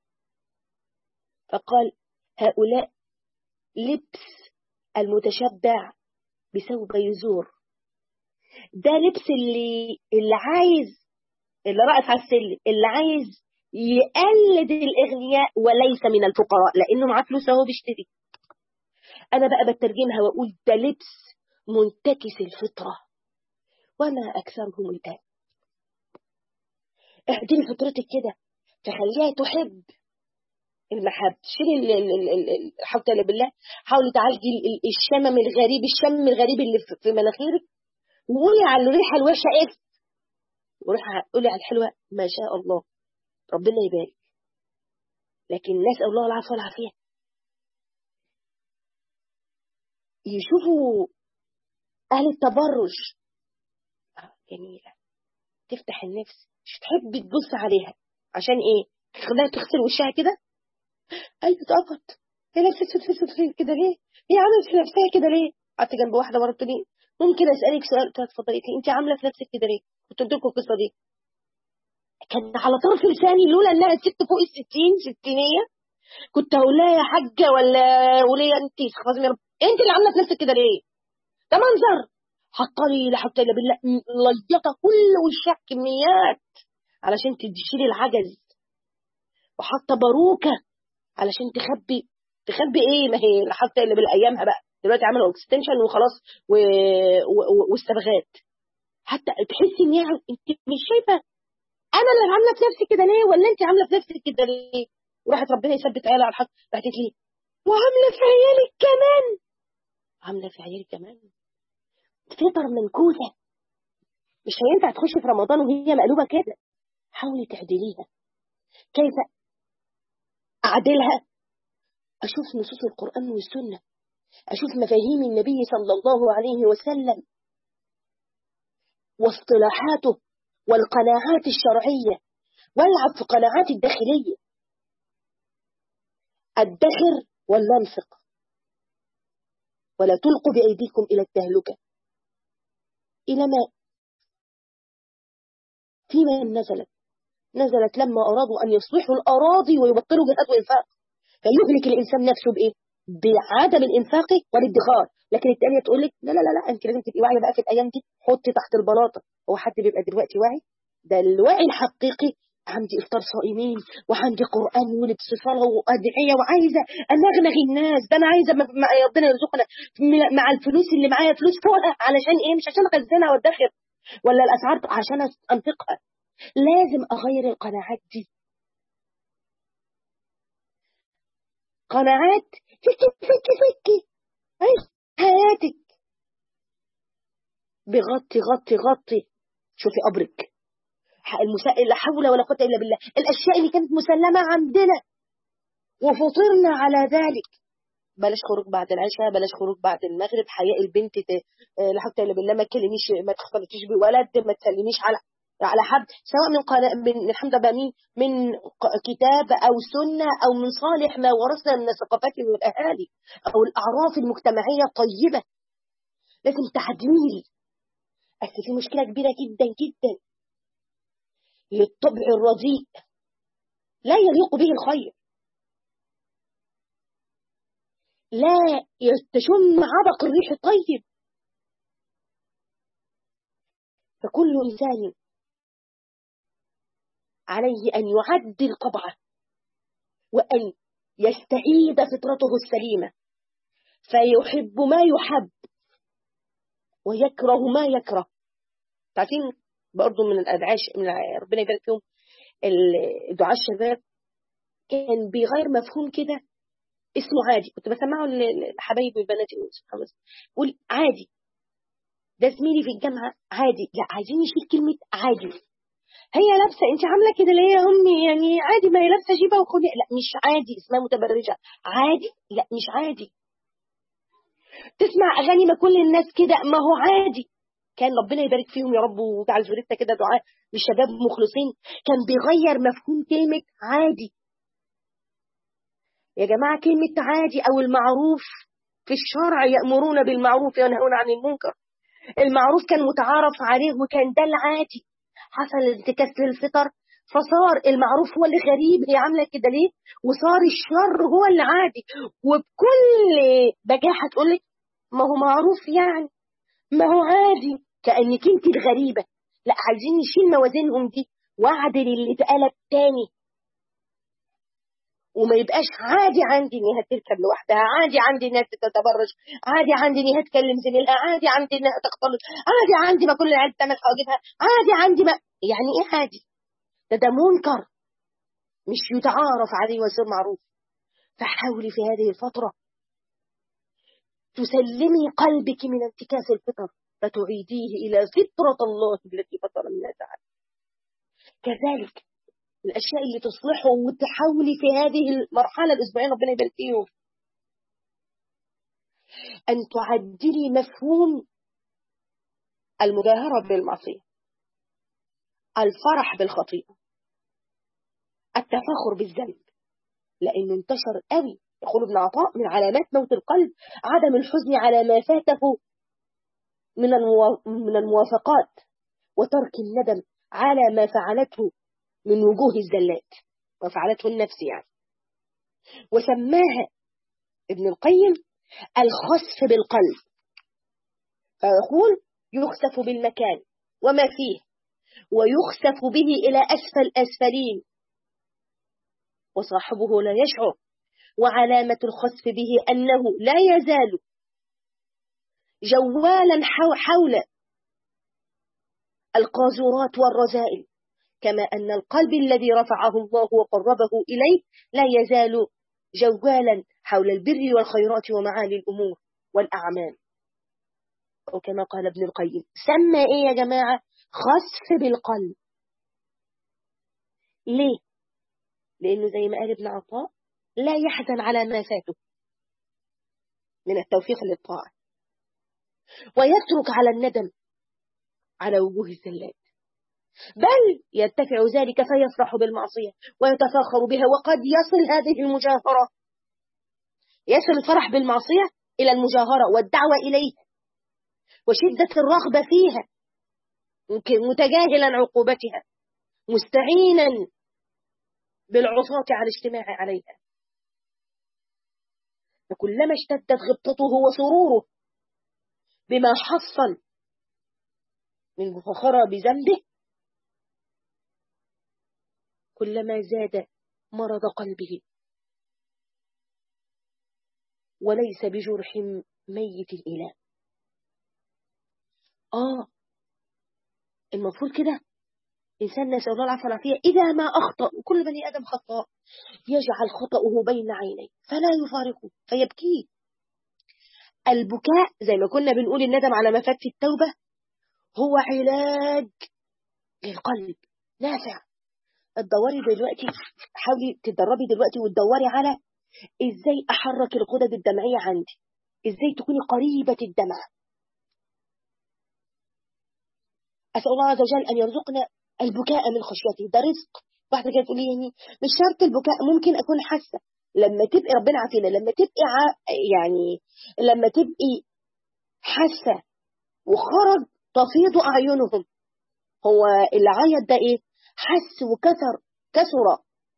فقال هؤلاء لبس المتشبع بثوب يزور ده لبس اللي اللي عايز اللي رأس على السلم اللي عايز يقلد الإغنياء وليس من الفقراء لأنه معاه فلوس اهو بيشتري أنا بقى بترجمها وأقول ده لبس منتكس الفطرة وما أكثرهم الآن اعدلي فطرتك كده تخليها تحب المحب شيلي الحوته بالله حاولي تعالجي الشمم الغريب الشم الغريب اللي في مناخيرك وقولي على الريحه الوحشه اف وروحي قولي على الحلوه ما شاء الله ربنا يبارك لكن نسال الله العفو والعافيه يشوفوا اهل التبرج جميله تفتح النفس مش تحبي تبص عليها عشان ايه تخليها تغسل وشها كده ايوه اتقفت هي لابسه اسود في اسود كده ليه هي عملت في نفسها كده ليه قعدت جنب واحده مره تقول ممكن اسالك سؤال قلت لها اتفضلي انت عامله في نفسك كده ليه كنت قلت لكم القصه دي كان على طرف لساني لولا انها ست فوق الستين ستينيه كنت هقول لها يا حاجه ولا وليه انت خلاص يا رب انت اللي عامله في نفسك كده ليه ده منظر حطلي لا حط الا بالله ليطه كل وشها كميات علشان تشيلي العجز وحاطه باروكه علشان تخبي تخبي ايه ما هي حتى اللي بالايامها بقى دلوقتي عملوا اكستنشن وخلاص و... و... والصبغات حتى تحسي ان يعني انت مش شايفه انا اللي عامله في نفسي كده ليه ولا انت عامله في نفسك كده ليه وراحت ربنا يثبت عيالها على الحق راحت لي وعامله في عيالك كمان عامله في عيالك كمان فطر منكوسه مش هينفع تخشي في رمضان وهي مقلوبه كده حاولي تعدليها كيف أعدلها أشوف نصوص القرآن والسنة أشوف مفاهيم النبي صلى الله عليه وسلم واصطلاحاته والقناعات الشرعية والعب في قناعات الداخلية الدخر والمنفق ولا تلقوا بأيديكم إلى التهلكة إلى ما في من نزلت نزلت لما أرادوا أن يصلحوا الأراضي ويبطلوا جهاد وإنفاق فيهلك الإنسان نفسه بإيه؟ بعدم الإنفاق والادخار لكن التانية تقول لك لا لا لا لا أنت لازم تبقي واعية بقى في الأيام دي حطي تحت البلاطة هو حد بيبقى دلوقتي واعي ده الوعي الحقيقي عندي إفطار صائمين وعندي قرآن ولبس صلاة وأدعية وعايزة أنغنغ الناس ده أنا عايزة ربنا يرزقنا مع الفلوس اللي معايا فلوس فوقها علشان إيه مش عشان أخزنها وأدخر ولا الأسعار عشان أنفقها لازم أغير القناعات دي قناعات فكي فكي فكي عيش حياتك بغطي غطي غطي شوفي قبرك المسا... لا حول ولا قوة إلا بالله الأشياء اللي كانت مسلمة عندنا وفطرنا على ذلك بلاش خروج بعد العشاء بلاش خروج بعد المغرب حياء البنت ت... لا حول الا بالله ما تكلميش ما تختلطيش بولد ما تسلميش على على حد سواء من قناة من الحمد لله من من كتاب أو سنة أو من صالح ما ورثنا من الثقافات والأهالي أو الأعراف المجتمعية الطيبة لازم تعديل أصل في مشكلة كبيرة جدا جدا للطبع الرديء لا يليق به الخير لا تشم عبق الريح الطيب فكل إنسان عليه أن يعدل طبعه وأن يستعيد فطرته السليمة فيحب ما يحب ويكره ما يكره تعرفين برضو من الأدعاش من ربنا يبارك فيهم دعاء الشباب كان بيغير مفهوم كده اسمه عادي كنت بسمعه لحبايبي وبناتي سبحان الله قول عادي ده زميلي في الجامعة عادي لا عايزين نشيل كلمة عادي هي لابسة انت عاملة كده ليه يا امي يعني عادي ما هي لابسة جيبة وخدي لا مش عادي اسمها متبرجة عادي لا مش عادي تسمع اغاني ما كل الناس كده ما هو عادي كان ربنا يبارك فيهم يا رب وجعل ذريتنا كده دعاء للشباب مخلصين كان بيغير مفهوم كلمة عادي يا جماعة كلمة عادي أو المعروف في الشرع يأمرون بالمعروف وينهون عن المنكر المعروف كان متعارف عليه وكان ده العادي حصل انتكاس للفطر فصار المعروف هو اللي غريب هي عاملة كده ليه وصار الشر هو اللي عادي وبكل بجاحة تقول لك ما هو معروف يعني ما هو عادي كأنك انت الغريبة لا عايزين نشيل موازينهم دي واعدل اللي اتقلب تاني وما يبقاش عادي عندي انها تركب لوحدها عادي عندي انها تتبرج عادي عندي انها تكلم زميلها عادي عندي انها تختلط عادي عندي ما كل العيال تعمل حواجبها عادي عندي ما يعني ايه عادي ده ده منكر مش يتعارف عليه ويصير معروف فحاولي في هذه الفترة تسلمي قلبك من انتكاس الفطر فتعيديه إلى فطرة الله التي فطر الناس عليها كذلك الأشياء اللي تصلحه وتحاولي في هذه المرحلة الأسبوعين ربنا يبارك فيهم أن تعدلي مفهوم المجاهرة بالمعصية الفرح بالخطيئة التفاخر بالذنب لأنه انتشر قوي يقول ابن عطاء من علامات موت القلب عدم الحزن على ما فاته من من الموافقات وترك الندم على ما فعلته من وجوه الزلات وفعلته النفس يعني وسماها ابن القيم الخسف بالقلب فيقول يخسف بالمكان وما فيه ويخسف به إلى أسفل أسفلين وصاحبه لا يشعر وعلامة الخسف به أنه لا يزال جوالا حول القاذورات والرذائل كما أن القلب الذي رفعه الله وقربه إليه لا يزال جوالا حول البر والخيرات ومعالي الأمور والأعمال وكما قال ابن القيم سمى إيه يا جماعة خسف بالقلب ليه لأنه زي ما قال ابن عطاء لا يحزن على ما فاته من التوفيق للطاعة ويترك على الندم على وجوه الزلات بل يرتفع ذلك فيفرح بالمعصية ويتفاخر بها وقد يصل هذه المجاهرة يصل الفرح بالمعصية إلى المجاهرة والدعوة إليها وشدة الرغبة فيها متجاهلا عقوبتها مستعينا بالعصاة على الاجتماع عليها فكلما اشتدت غبطته وسروره بما حصل من مفخرة بذنبه كلما زاد مرض قلبه وليس بجرح ميت الإله آه المفروض كده إنسان نسأل الله العافية والعافية إذا ما أخطأ وكل بني آدم خطأ يجعل خطأه بين عينيه فلا يفارقه فيبكيه البكاء زي ما كنا بنقول الندم على ما فات في التوبة هو علاج للقلب نافع تدوري دلوقتي حاولي تتدربي دلوقتي وتدوري على ازاي احرك الغدد الدمعية عندي ازاي تكوني قريبة الدمع اسأل الله عز وجل ان يرزقنا البكاء من خشيته ده رزق واحدة كده تقولي يعني مش شرط البكاء ممكن اكون حاسة لما تبقي ربنا عافينا لما تبقي يعني لما تبقي حاسة وخرج تفيض اعينهم هو اللي عيط ده ايه حس وكثر كثر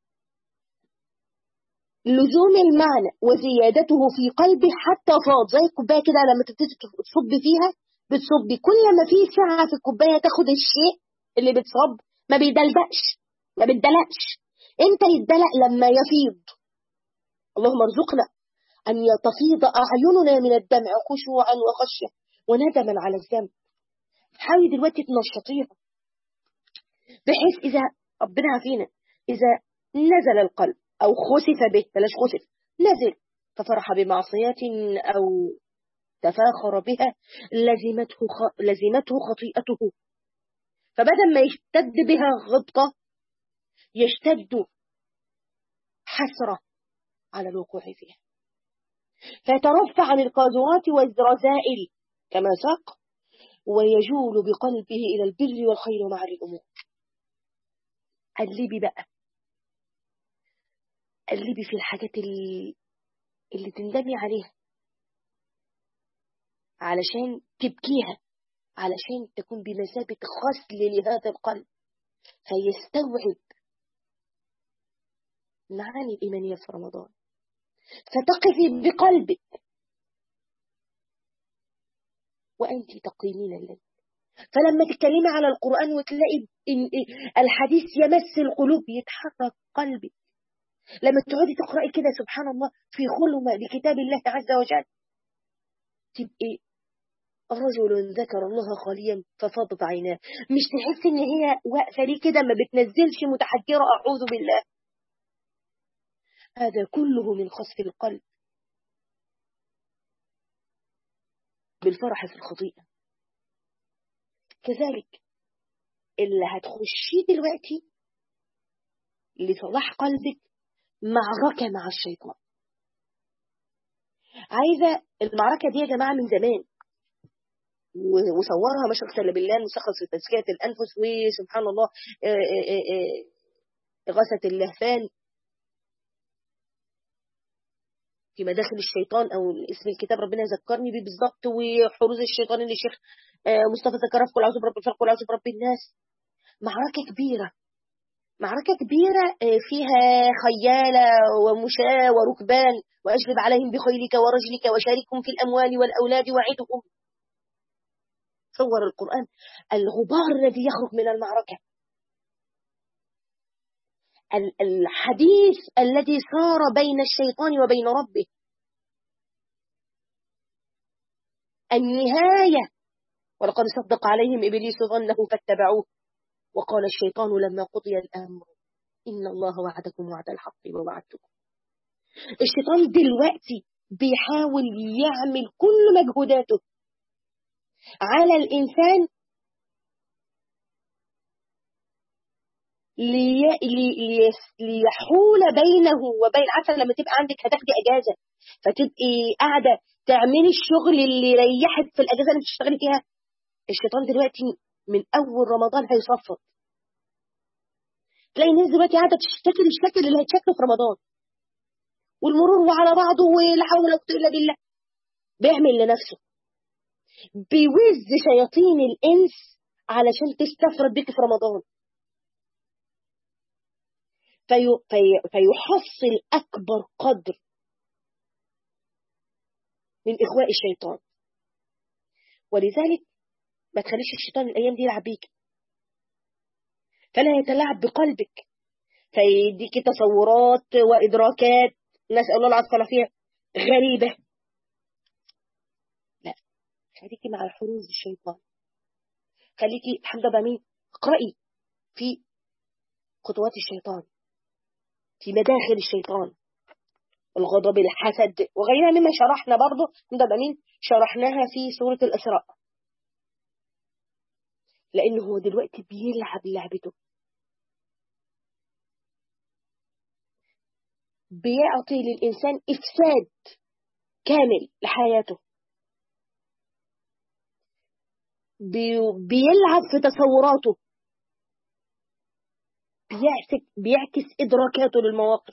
لزوم المعنى وزيادته في قلبه حتى فاض زي الكوبايه كده لما تبتدي تصب فيها بتصبي كل ما في سعه في الكوبايه تاخد الشيء اللي بتصب ما بيدلدقش ما بيدلقش امتى يدلق لما يفيض اللهم ارزقنا ان تفيض اعيننا من الدمع خشوعا وخشيه وندما على الذنب حاولي دلوقتي تنشطيها بحيث إذا ربنا عافينا إذا نزل القلب أو خسف به بلاش خسف نزل ففرح بمعصيات أو تفاخر بها لزمته, خ... لزمته خطيئته فبدل ما يشتد بها غبطة يشتد حسرة على الوقوع فيها فيترفع عن القاذورات والرذائل كما ساق ويجول بقلبه إلى البر والخير ومع الأمور قلبي بقى قلبي في الحاجات اللي, اللي تندمي عليها علشان تبكيها علشان تكون بمثابة غسل لهذا القلب فيستوعب معاني الإيمانية في رمضان فتقفي بقلبك وأنت تقيمين الليل فلما تتكلمي على القرآن وتلاقي الحديث يمس القلوب يتحرك قلبك لما تقعدي تقرأي كده سبحان الله في خلوة لكتاب الله عز وجل تبقي رجل ذكر الله خاليا ففاضت عيناه مش تحس ان هي واقفه ليه كده ما بتنزلش متحجره اعوذ بالله هذا كله من خسف القلب بالفرح في الخطيئة كذلك اللي هتخشيه دلوقتي لصلاح قلبك معركة مع الشيطان عايزة المعركة دي يا جماعة من زمان وصورها مشرق سلم بالله المسخص في تزكية الأنفس وسبحان الله إغاثة اللهفان في مداخل الشيطان او اسم الكتاب ربنا يذكرني بيه بالظبط وحروز الشيطان اللي الشيخ مصطفى ذكرها في كل اعوذ برب الفلق كل اعوذ برب الناس معركه كبيره معركه كبيره فيها خياله ومشاة وركبان واجلب عليهم بخيلك ورجلك وشاركهم في الاموال والاولاد وعدهم صور القران الغبار الذي يخرج من المعركه الحديث الذي صار بين الشيطان وبين ربه النهاية ولقد صدق عليهم إبليس ظنه فاتبعوه وقال الشيطان لما قضي الأمر إن الله وعدكم وعد الحق ووعدتكم الشيطان دلوقتي بيحاول يعمل كل مجهوداته على الإنسان لي... لي... ليحول بينه وبين عارفه لما تبقى عندك هتاخدي اجازه فتبقي قاعده تعملي الشغل اللي يريحك في الاجازه اللي بتشتغلي فيها الشيطان دلوقتي من اول رمضان هيصفط تلاقي الناس دلوقتي قاعده تشتكي الشكل اللي هيتشكله في رمضان والمرور وعلى بعضه ولا حول ولا قوه الا بالله بيعمل لنفسه بيوز شياطين الانس علشان تستفرد بيك في رمضان في في فيحصل أكبر قدر من إغواء الشيطان ولذلك ما تخليش الشيطان الأيام دي يلعب بيك فلا يتلاعب بقلبك فيديك تصورات وإدراكات نسأل الله العافية فيها غريبة لا خليكي مع حروز الشيطان خليكي الحمد لله مين اقرأي في خطوات الشيطان في مداخل الشيطان الغضب الحسد وغيرها مما شرحنا برضه ده مين شرحناها في سورة الإسراء لأنه هو دلوقتي بيلعب لعبته بيعطي للإنسان إفساد كامل لحياته بي بيلعب في تصوراته بيعكس, بيعكس إدراكاته للمواقف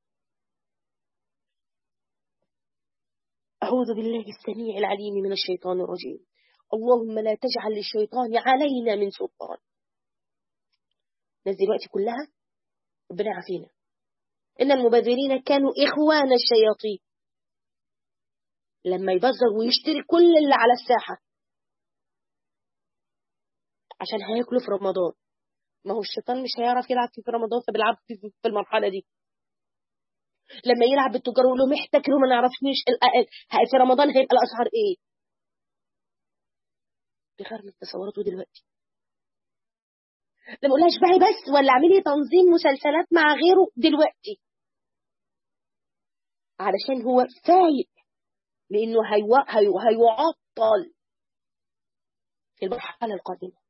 أعوذ بالله السميع العليم من الشيطان الرجيم اللهم لا تجعل للشيطان علينا من سلطان الناس دلوقتي كلها ربنا عافينا إن المبذرين كانوا إخوان الشياطين لما يبذر ويشتري كل اللي على الساحة عشان هياكلوا في رمضان ما هو الشيطان مش هيعرف يلعب في رمضان فبيلعب في المرحلة دي لما يلعب بالتجار ويقول لهم احتكروا ما نعرفنيش في رمضان هيبقى الأسعار ايه بغير من تصوراته دلوقتي لما اقولها اشبعي بس ولا اعملي تنظيم مسلسلات مع غيره دلوقتي علشان هو فايق لانه هيو... هيو... هيعطل في المرحله القادمه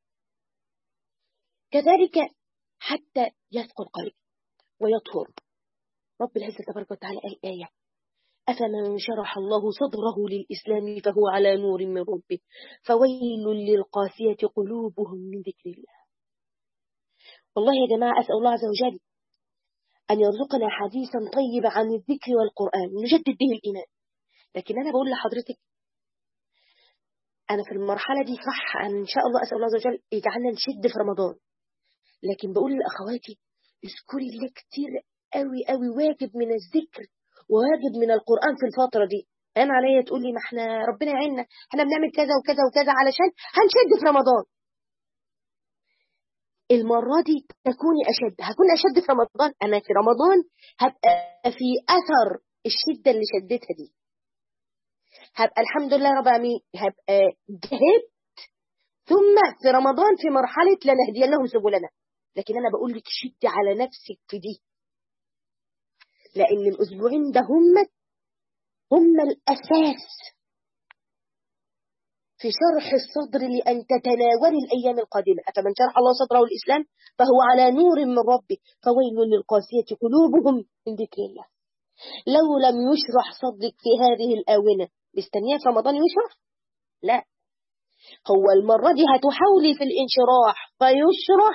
كذلك حتى يثقل قلبي ويطهر رب العزة تبارك وتعالى قال آية أفمن شرح الله صدره للإسلام فهو على نور من ربه فويل للقاسية قلوبهم من ذكر الله والله يا جماعة أسأل الله عز وجل أن يرزقنا حديثا طيبا عن الذكر والقرآن نجدد به الإيمان لكن أنا بقول لحضرتك أنا في المرحلة دي صح أن شاء الله أسأل الله عز وجل يجعلنا نشد في رمضان لكن بقول لأخواتي اذكري الله كتير قوي قوي واجب من الذكر وواجب من القرآن في الفترة دي أنا عليا تقول لي ما احنا ربنا يعيننا احنا بنعمل كذا وكذا وكذا علشان هنشد في رمضان المرة دي تكوني أشد هكون أشد في رمضان أنا في رمضان هبقى في أثر الشدة اللي شدتها دي هبقى الحمد لله رب العالمين هبقى جهدت ثم في رمضان في مرحلة لنهدينهم سبلنا لكن أنا بقول لك شدي على نفسك في دي لأن الأسبوعين ده هم هم الأساس في شرح الصدر لأن تتناول الأيام القادمة أفمن شرح الله صدره الإسلام فهو على نور من ربه فويل للقاسية قلوبهم من ذكر الله لو لم يشرح صدرك في هذه الآونة مستنية في رمضان يشرح لا هو المرة دي هتحاولي في الانشراح فيشرح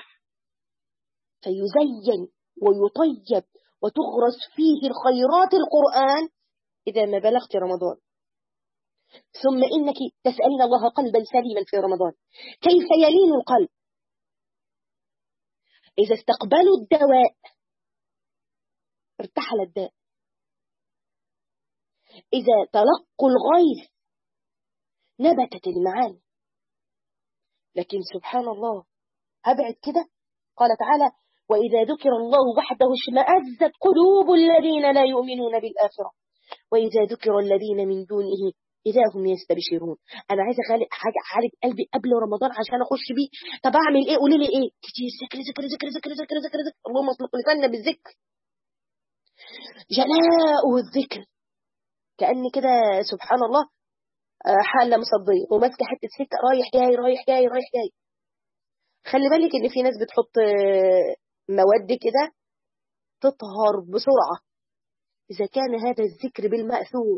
فيزين ويطيب وتغرس فيه الخيرات القرآن إذا ما بلغت رمضان ثم إنك تسألين الله قلبا سليما في رمضان كيف يلين القلب إذا استقبلوا الدواء ارتحل الداء إذا تلقوا الغيث نبتت المعاني لكن سبحان الله أبعد كده قال تعالى وإذا ذكر الله وحده اشمأزت قلوب الذين لا يؤمنون بالآخرة وإذا ذكر الذين من دونه إذا هم يستبشرون أنا عايزة أخلي حاجة عالج قلبي قبل رمضان عشان أخش بيه طب أعمل إيه قولي لي إيه كتير ذكر ذكر ذكر ذكر ذكر ذكر ذكر اللهم اطلق لساننا بالذكر جلاء الذكر كأن كده سبحان الله حالة مصدية وماسكة حتة سكة رايح جاي رايح جاي رايح جاي خلي بالك إن في ناس بتحط مواد كده تطهر بسرعة إذا كان هذا الذكر بالمأثور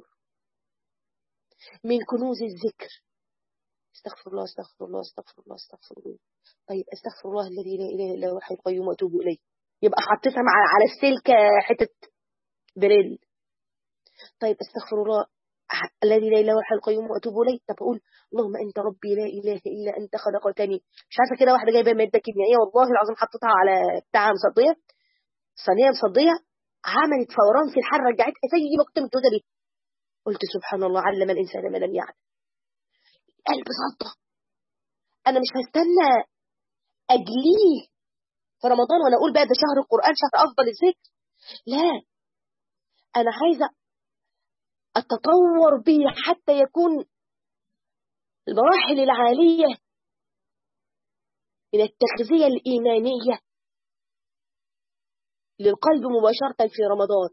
من كنوز الذكر استغفر الله استغفر الله استغفر الله استغفر الله طيب استغفر الله الذي لا اله الا هو الحي القيوم واتوب اليه يبقى حطيتها مع على السلك حته بريل طيب استغفر الله الذي لا اله الا هو الحي القيوم واتوب اليه طب اقول اللهم انت ربي لا اله الا انت خلقتني مش عارفه كده واحده جايبه ماده كيميائيه والله العظيم حطيتها على بتاع مصديه صينيه مصديه عملت فوران في الحره رجعتها زي ما كنت متجوزه بيه قلت سبحان الله علم الإنسان ما لم يعلم قلب صدق أنا مش هستنى أجليه في رمضان وأنا أقول بقى ده شهر القرآن شهر أفضل الذكر لا أنا عايزة أتطور به حتى يكون المراحل العالية من التغذية الإيمانية للقلب مباشرة في رمضان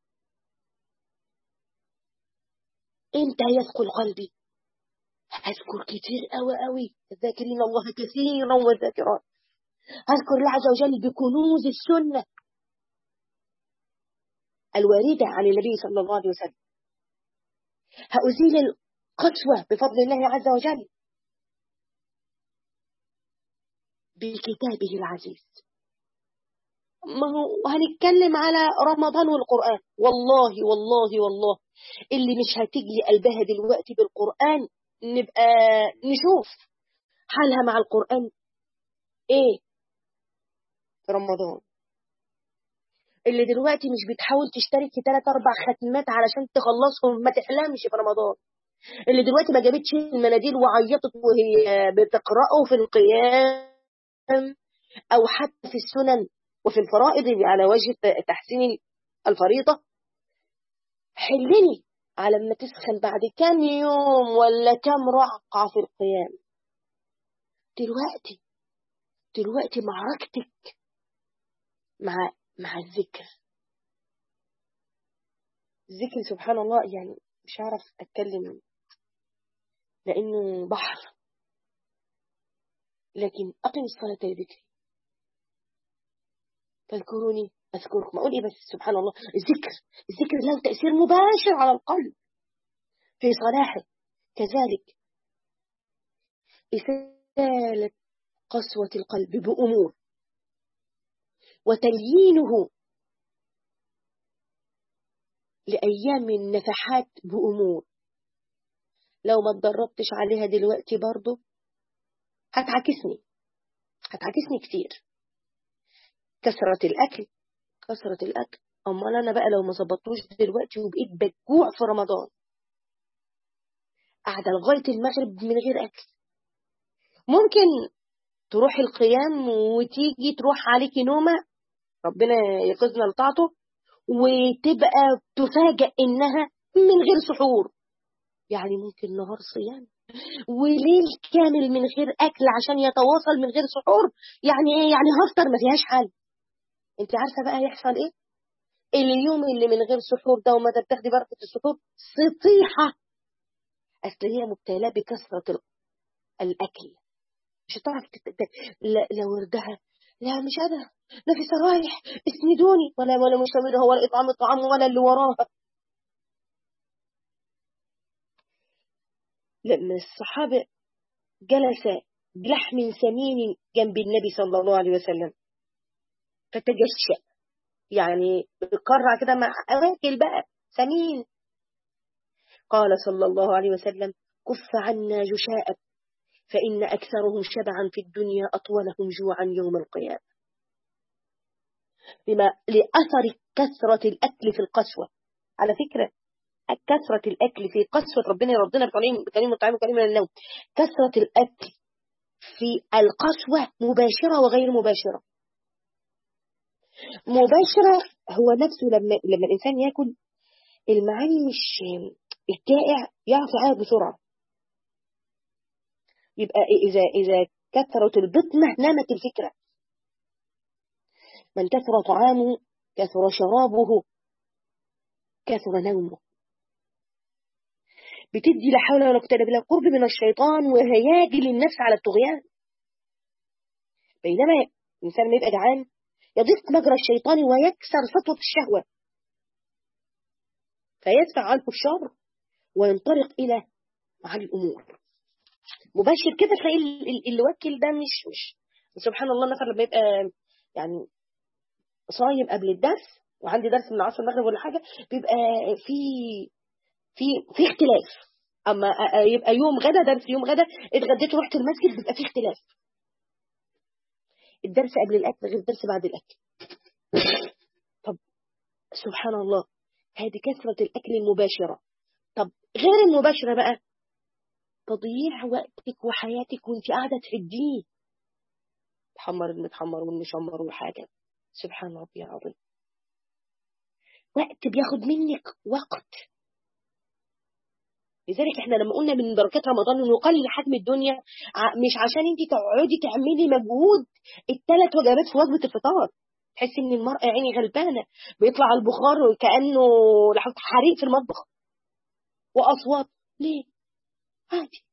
امتى يثقل قلبي هذكر كتير قوي قوي الذاكرين الله كثيرا والذاكرات هذكر الله عز وجل بكنوز السنة الواردة عن النبي صلى الله عليه وسلم هأزيل القسوة بفضل الله عز وجل بكتابه العزيز ما هو هنتكلم على رمضان والقرآن والله والله والله اللي مش هتجلي قلبها دلوقتي بالقرآن نبقى نشوف حالها مع القرآن ايه في رمضان اللي دلوقتي مش بتحاول تشترك في ثلاث اربع ختمات علشان تخلصهم ما تحلمش في رمضان اللي دلوقتي ما جابتش المناديل وعيطت وهي بتقرأه في القيام او حتى في السنن وفي الفرائض على وجه تحسين الفريضة حلني على ما تسخن بعد كام يوم ولا كام رقعة في القيام دلوقتي دلوقتي معركتك مع مع الذكر الذكر سبحان الله يعني مش هعرف اتكلم لانه بحر لكن اقم الصلاه لذكري فاذكروني اذكركم اقول ايه بس سبحان الله الذكر الذكر له تاثير مباشر على القلب في صلاحه كذلك إزالة قسوة القلب بأمور وتليينه لأيام النفحات بأمور لو ما اتدربتش عليها دلوقتي برضه هتعكسني هتعكسني كتير كثرة الأكل كثرة الأكل أمال أنا بقى لو ما ظبطتوش دلوقتي وبقيت بجوع في رمضان قاعدة لغاية المغرب من غير أكل ممكن تروح القيام وتيجي تروح عليكي نومة ربنا يقظنا لطاعته وتبقى تفاجأ إنها من غير سحور يعني ممكن نهار صيام وليل كامل من غير أكل عشان يتواصل من غير سحور يعني إيه يعني هفطر ما فيهاش حل انت عارفة بقى يحصل إيه اليوم اللي من غير سحور ده وما بتاخدي بركة السحور سطيحة أصل هي مبتلاه بكثرة الأكل مش هتعرف لو وردها لا مش أنا نفس رايح اسندوني ولا ولا مشاورها ولا إطعام الطعام ولا اللي وراها لما الصحابة جلس بلحم سمين جنب النبي صلى الله عليه وسلم فتجشأ يعني قرع كده مع أواكل بقى سمين قال صلى الله عليه وسلم كف عنا جشاءك فإن أكثرهم شبعا في الدنيا أطولهم جوعا يوم القيامة لما لأثر كثرة الأكل في القسوة على فكرة كثرة الأكل في قسوة ربنا يردنا بكلمة بكلمة الطعام وكلمة النوم كثرة الأكل في القسوة مباشرة وغير مباشرة مباشرة هو نفسه لما لما الإنسان يأكل المعاني مش الجائع يعرف يعرف بسرعة يبقى إذا إذا كثرت البطنة نامت الفكرة من كثر طعامه كثر شرابه كثر نومه بتدي لا حول ولا قوة إلا بالله قرب من الشيطان وهياجي للنفس على الطغيان بينما الإنسان ما يبقى جعان يضيق مجرى الشيطان ويكسر سطوة الشهوة فيدفع عنه الشر وينطلق إلى معالي الأمور مباشر كده تلاقي اللي وكل ده مش مش سبحان الله النفر لما يبقى يعني صايم قبل الدرس وعندي درس من العصر المغرب ولا حاجة بيبقى في في في اختلاف اما يبقى يوم غدا درس يوم غدا اتغديت ورحت المسجد بيبقى في اختلاف الدرس قبل الاكل غير الدرس بعد الاكل طب سبحان الله هذه كثرة الأكل المباشرة طب غير المباشرة بقى تضييع وقتك وحياتك وانت قاعدة تعديه تحمر المتحمر والمشمر وحاجة سبحان ربي العظيم وقت بياخد منك وقت لذلك احنا لما قلنا من بركات رمضان انه يقلل حجم الدنيا مش عشان انت تقعدي تعملي مجهود الثلاث وجبات في وجبه الفطار تحسي ان المرأة عيني غلبانة بيطلع البخار كأنه حريق في المطبخ وأصوات ليه عادي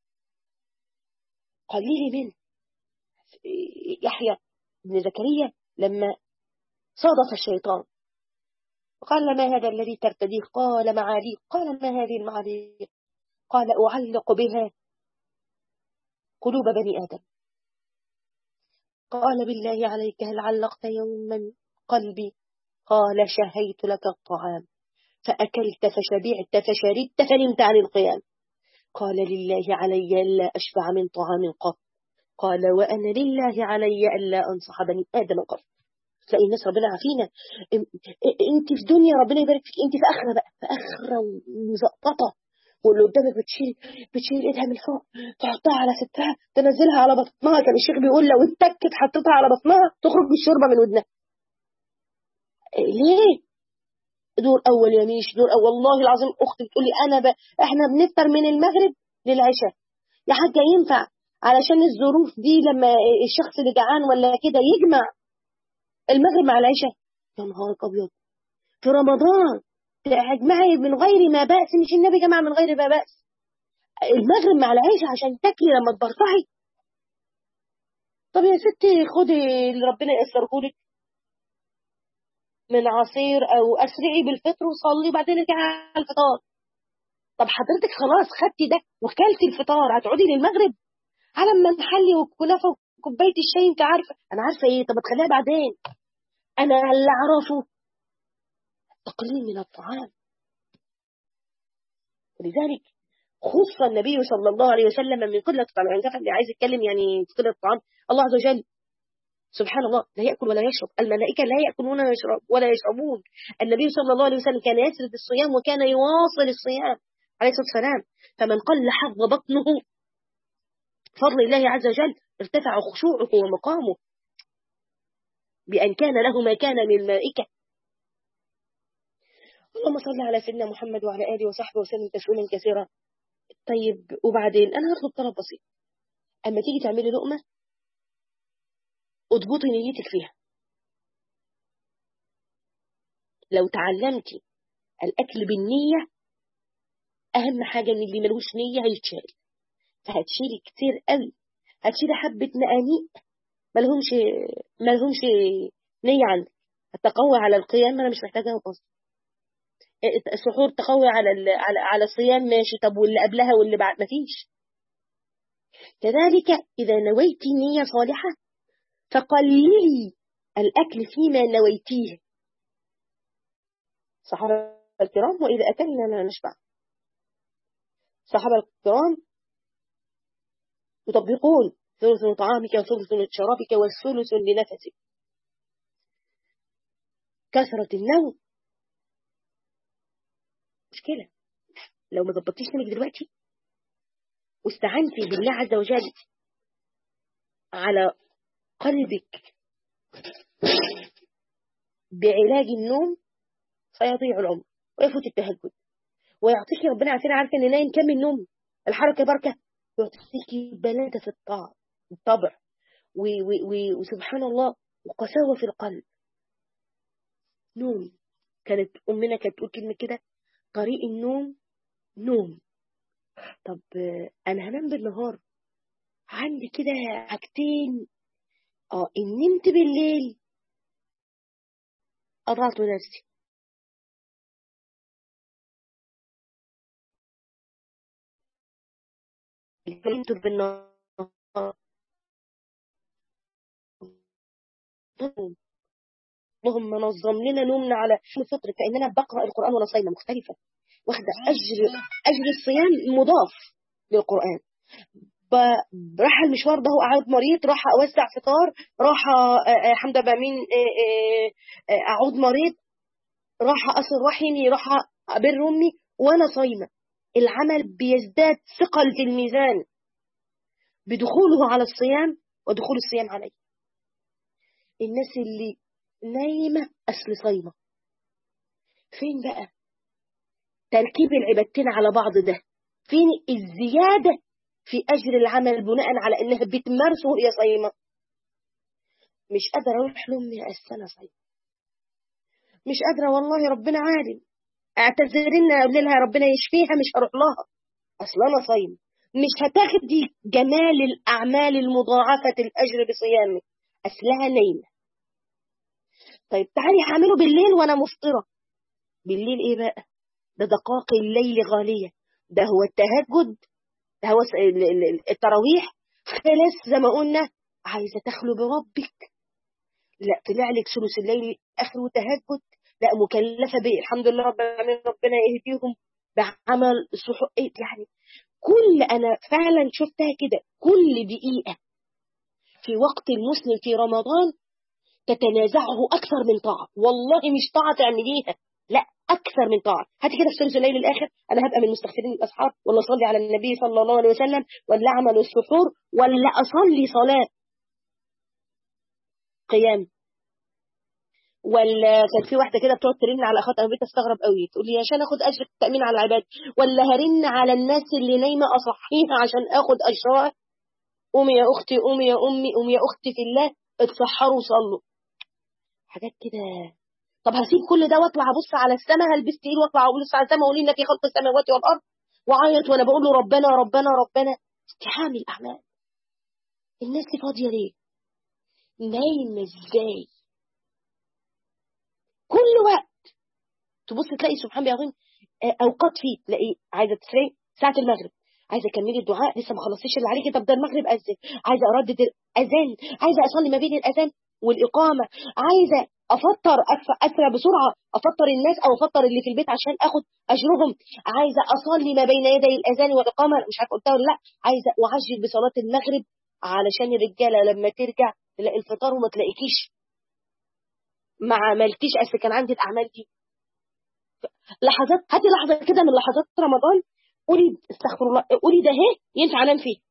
قليل منه يحيى بن زكريا لما صادف الشيطان قال ما هذا الذي ترتديه قال معاليق قال ما هذه المعاليق قال أعلق بها قلوب بني آدم قال بالله عليك هل علقت يوما قلبي قال شهيت لك الطعام فأكلت فشبعت فشربت فنمت عن القيام قال لله علي ألا أشبع من طعام قط قال وأنا لله علي ألا أنصح بني آدم قط تلاقي الناس ربنا عافينا انت في دنيا ربنا يبارك فيك انت في اخره بقى في اخره ومزقططه واللي قدامك بتشيل بتشيل ايدها من فوق تحطها على ستها تنزلها على بطنها كان الشيخ بيقول لو اتكت حطيتها على بطنها تخرج بالشوربه من ودنها ليه دور اول يا ميش دور اول والله العظيم اختي بتقول لي انا ب... احنا بنفطر من المغرب للعشاء يا حاجه ينفع علشان الظروف دي لما الشخص اللي جعان ولا كده يجمع المغرب مع العشاء يا نهار ابيض في رمضان تجمعي من غير ما بأس مش النبي جمع من غير ما بأس المغرب مع العشاء عشان تاكلي لما تبرطعي طب يا ستي خدي اللي ربنا ييسره لك من عصير او اسرعي بالفطر وصلي وبعدين ارجعي على الفطار طب حضرتك خلاص خدتي ده وكلتي الفطار هتقعدي للمغرب على ما نحلي والكنافه وكوبايه الشاي انت عارفه انا عارفه ايه طب تخليها بعدين انا اللي اعرفه تقليل من الطعام ولذلك خص النبي صلى الله عليه وسلم من قله الطعام يعني اللي عايز يتكلم يعني قله الطعام الله عز وجل سبحان الله لا يأكل ولا يشرب الملائكة لا يأكلون ويشرب ولا يشربون النبي صلى الله عليه وسلم كان يسرد الصيام وكان يواصل الصيام عليه الصلاة والسلام فمن قل حظ بطنه فضل الله عز وجل ارتفع خشوعه ومقامه بأن كان له ما كان للملائكة اللهم صل على سيدنا محمد وعلى آله وصحبه وسلم تسليما كثيرا طيب وبعدين أنا هطلب طلب بسيط أما تيجي تعملي لقمة اضبطي نيتك فيها لو تعلمتي الأكل بالنية أهم حاجة إن اللي ملوش نية هيتشال فهتشيلي كتير قوي هتشيلي حبة نقانيق ملهمش ملهمش نية عندك التقوى على القيام أنا مش محتاجة أبص السحور تقوي على ال... على على الصيام ماشي طب واللي قبلها واللي بعد مفيش كذلك إذا نويت نية صالحة فقللي الأكل فيما نويتيه صحابة الكرام وإذا أكلنا لا نشبع صحابة الكرام يطبقون ثلث طعامك وثلث شرابك والثلث لنفسك كثرة النوم مشكلة لو ما ظبطتيش نومك دلوقتي واستعنتي بالله عز وجل على قلبك بعلاج النوم سيضيع العمر ويفوت التهجد ويعطيك ربنا عارفين عارفه ان نايم كم النوم الحركه بركه يعطيك بلاده في الطبع الطبع وسبحان الله وقساوه في القلب نوم كانت امنا كانت تقول كلمه كده طريق النوم نوم طب انا هنام بالنهار عندي كده حاجتين اه ان نمت بالليل قطعت نفسي نمت بالنهار اللهم نظم لنا نومنا على الفطر كأننا بقرأ القرآن وأنا صايمة مختلفة واخدة أجر أجر الصيام مضاف للقرآن راح المشوار ده اقعد مريض راح اوسع فطار راح حمد بامين اعود مريض راح اصل رحمي راح ابر امي وانا صايمه العمل بيزداد ثقل في الميزان بدخوله على الصيام ودخول الصيام عليه الناس اللي نايمه اصل صايمه فين بقى تركيب العبادتين على بعض ده فين الزياده في أجر العمل بناء على إنها بتمارسه وهي صايمة مش قادرة أروح لأمي السنة صايمة مش قادرة والله ربنا عالم اعتذرنا أقول لها ربنا يشفيها مش هروح لها أصل أنا صايمة مش هتاخدي جمال الأعمال المضاعفة الأجر بصيامك أصلها نايمة طيب تعالي هعمله بالليل وأنا مفطرة بالليل إيه بقى ده دقائق الليل غالية ده هو التهجد هو التراويح خلص زي ما قلنا عايزة تخلو بربك لا طلع لك ثلث الليل آخر تهجد لا مكلفة به الحمد لله رب العالمين ربنا يهديهم بعمل الصحو يعني كل أنا فعلا شفتها كده كل دقيقة في وقت المسلم في رمضان تتنازعه أكثر من طاعة والله مش طاعة تعمليها لا أكثر من طاعة هاتي كده في ثلث الليل الآخر أنا هبقى من المستغفرين الأسحار ولا أصلي على النبي صلى الله عليه وسلم ولا أعمل السحور ولا أصلي صلاة قيام ولا كان في واحده كده بتقعد ترن على اخواتها انا بتستغرب قوي تقول لي عشان اخد اجر التامين على العباد ولا هرن على الناس اللي نايمه اصحيها عشان اخد اجرها قومي يا اختي قومي يا امي قومي يا اختي في الله اتسحروا وصلوا حاجات كده طب هسيب كل ده واطلع ابص على السماء هلبس تقيل واطلع ابص على السماء واقول في خلق السماوات والارض وعيط وانا بقول له ربنا ربنا ربنا استحام الاعمال الناس دي فاضيه ليه نايمه ازاي كل وقت تبص تلاقي سبحان الله العظيم اوقات فيه تلاقي عايزه تسري ساعه المغرب عايزه اكملي الدعاء لسه ما خلصتيش اللي عليكي طب ده المغرب اذن عايزه اردد الاذان عايزه اصلي ما بين الاذان والاقامه عايزه افطر اسرع بسرعه افطر الناس او افطر اللي في البيت عشان اخد اجرهم عايزه اصلي ما بين يدي الاذان والاقامه مش عارفه قلتها ولا لا عايزه واعجل بصلاه المغرب علشان الرجاله لما ترجع تلاقي الفطار وما تلاقيكيش ما عملتيش اصل كان عندي الاعمال دي لحظات هاتي لحظه كده من لحظات رمضان قولي استغفر الله قولي ده اهي ينفع انام فيه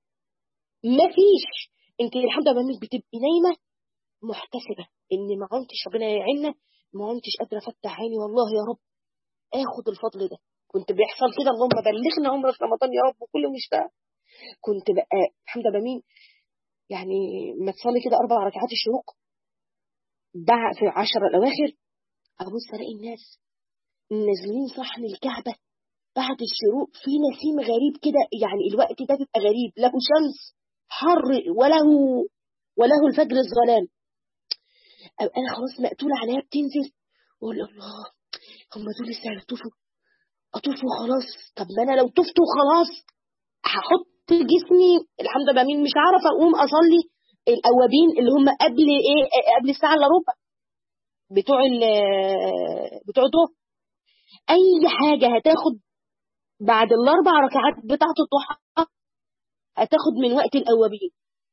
مفيش انت الحمد لله بتبقي نايمه محتسبه ان ما عمتش ربنا يعيننا ما عمتش قادره افتح عيني والله يا رب اخد الفضل ده كنت بيحصل كده اللهم بلغنا عمره في رمضان يا رب وكل مشتاق كنت بقى الحمد لله مين يعني ما تصلي كده اربع ركعات الشروق دع في العشر الاواخر ابص الاقي الناس نازلين صحن الكعبه بعد الشروق في نسيم غريب كده يعني الوقت ده بيبقى غريب له شمس حر وله وله الفجر الظلام انا خلاص مقتوله عليها بتنزل واقول الله هم دول لسه هيطوفوا اطوفوا خلاص طب ما انا لو طفت وخلاص هحط جسمي الحمد لله مين مش هعرف اقوم اصلي الاوابين اللي هم قبل ايه قبل الساعه الا ربع بتوع ال بتوع الظهر اي حاجه هتاخد بعد الاربع ركعات بتاعه الضحى هتاخد من وقت الاوابين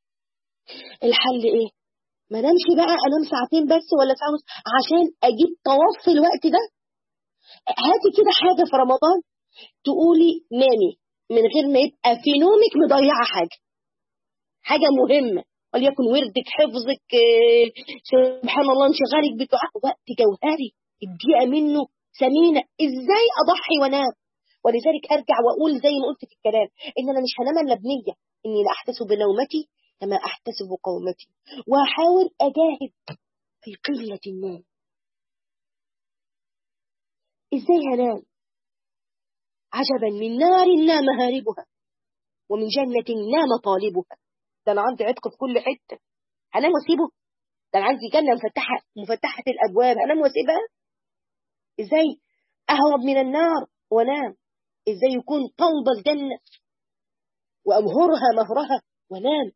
الحل ايه ما نمشي بقى انام ساعتين بس ولا ساعه ونص عشان اجيب طواف في الوقت ده هاتي كده حاجه في رمضان تقولي نامي من غير ما يبقى في نومك مضيعه حاجه حاجه مهمه وليكن وردك حفظك سبحان الله انشغالك بدعاء وقت جوهري الدقيقه منه ثمينه ازاي اضحي وانام ولذلك ارجع واقول زي ما قلت في الكلام ان انا مش هنام الا بنيه اني لا احتسب بنومتي كما احتسب قومتي واحاول اجاهد في قله النوم ازاي هنام عجبا من نار نام هاربها ومن جنة نام طالبها ده انا عندي عتق في كل حتة هنام واسيبه ده انا عندي جنة مفتحة مفتحة الابواب هنام واسيبها ازاي اهرب من النار وانام ازاي يكون طلب الجنة وامهرها مهرها وانام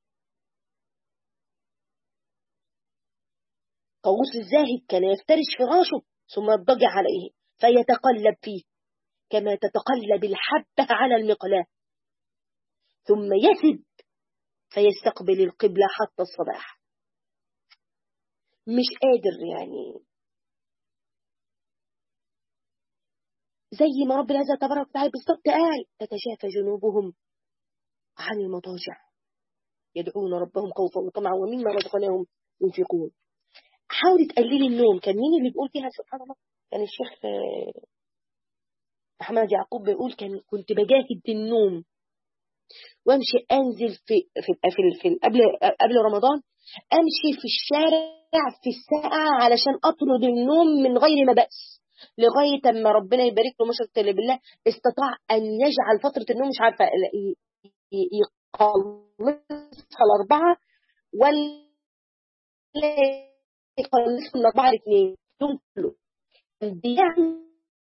طاووس الزاهد كان يفترش فراشه ثم يضطجع عليه فيتقلب فيه كما تتقلب الحبة على المقلاة ثم يسد فيستقبل القبلة حتى الصباح مش قادر يعني زي ما رب العزة تبارك وتعالى بالظبط قال تتجافى جنوبهم عن المضاجع يدعون ربهم خوفا وطمعا ومما رزقناهم ينفقون حاولي تقللي النوم كان مين اللي بيقول فيها سبحان الله كان الشيخ أحمد يعقوب بيقول كان كنت بجاهد النوم وامشي انزل في في في, في قبل قبل رمضان امشي في الشارع في الساعه علشان اطرد النوم من غير ما بأس لغايه اما ربنا يبارك له ما شاء الله بالله استطاع ان يجعل فتره النوم مش عارفه يقلصها الاربعه ولا يخلصهم من أربعة لاثنين يوم كله بيعمل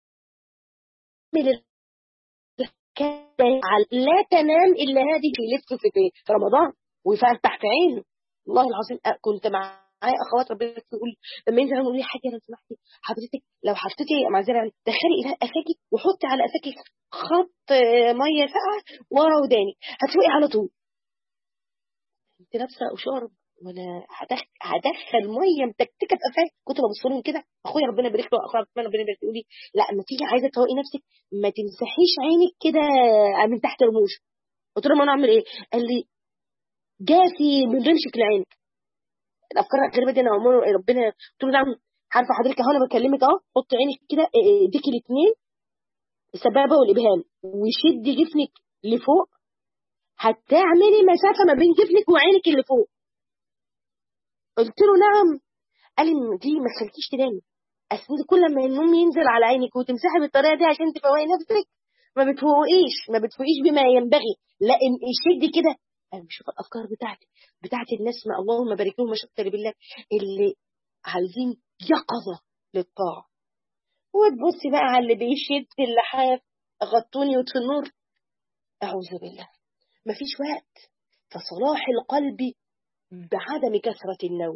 لا تنام إلا هذه يلف في في رمضان ويفتح في عينه والله العظيم كنت معايا اخوات ربنا يقول لما ينزل يقول لي حاجه لو سمحتي حضرتك لو حطيتي معذره يعني دخلي الى قفاكي وحطي على قفاكي خط ميه ساقعه ورا وداني هتفوقي على طول انت لابسه وشارب وانا هدخل هدخل ميه متكتكه في قفاي كنت ببص لهم كده اخويا ربنا يبارك له اخويا ربنا يبارك له يقول لي لا اما تيجي عايزه تفوقي نفسك ما تمسحيش عينك كده من تحت رموش قلت له ما انا اعمل ايه قال لي جافي من رمشك لعينك الافكار الغريبه دي انا عمره ربنا قلت له نعم عارفه حضرتك اهو انا بكلمك اهو حط عينك كده ايديك الاثنين السبابه والابهام وشدي جسمك لفوق هتعملي مسافة ما بين جفنك وعينك اللي فوق قلت له نعم قال لي دي ما تخليكيش تنامي اصل كل ما النوم ينزل على عينك وتمسحي بالطريقه دي عشان تفوقي نفسك ما بتفوقيش ما بتفوقيش بما ينبغي لا شدي كده انا بشوف الافكار بتاعتي بتاعت الناس ما اللهم بارك لهم شكر بالله اللي عايزين يقظه للطاعه وتبصي بقى على اللي بيشد اللحاف غطوني وفي النور اعوذ بالله مفيش وقت فصلاح القلب بعدم كثرة النوم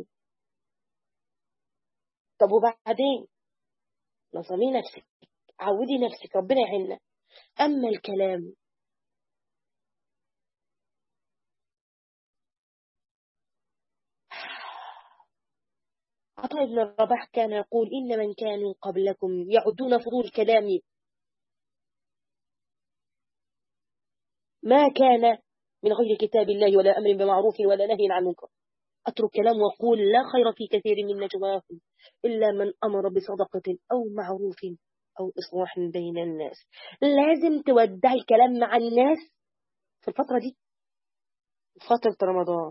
طب وبعدين نظمي نفسك عودي نفسك ربنا يعيننا أما الكلام عطاء بن الرباح كان يقول إن من كانوا قبلكم يعدون فضول الكلام ما كان من غير كتاب الله ولا أمر بمعروف ولا نهي عن منكر أترك كلام وقول لا خير في كثير من نجواهم إلا من أمر بصدقة أو معروف أو إصلاح بين الناس لازم تودعي الكلام مع الناس في الفترة دي فترة رمضان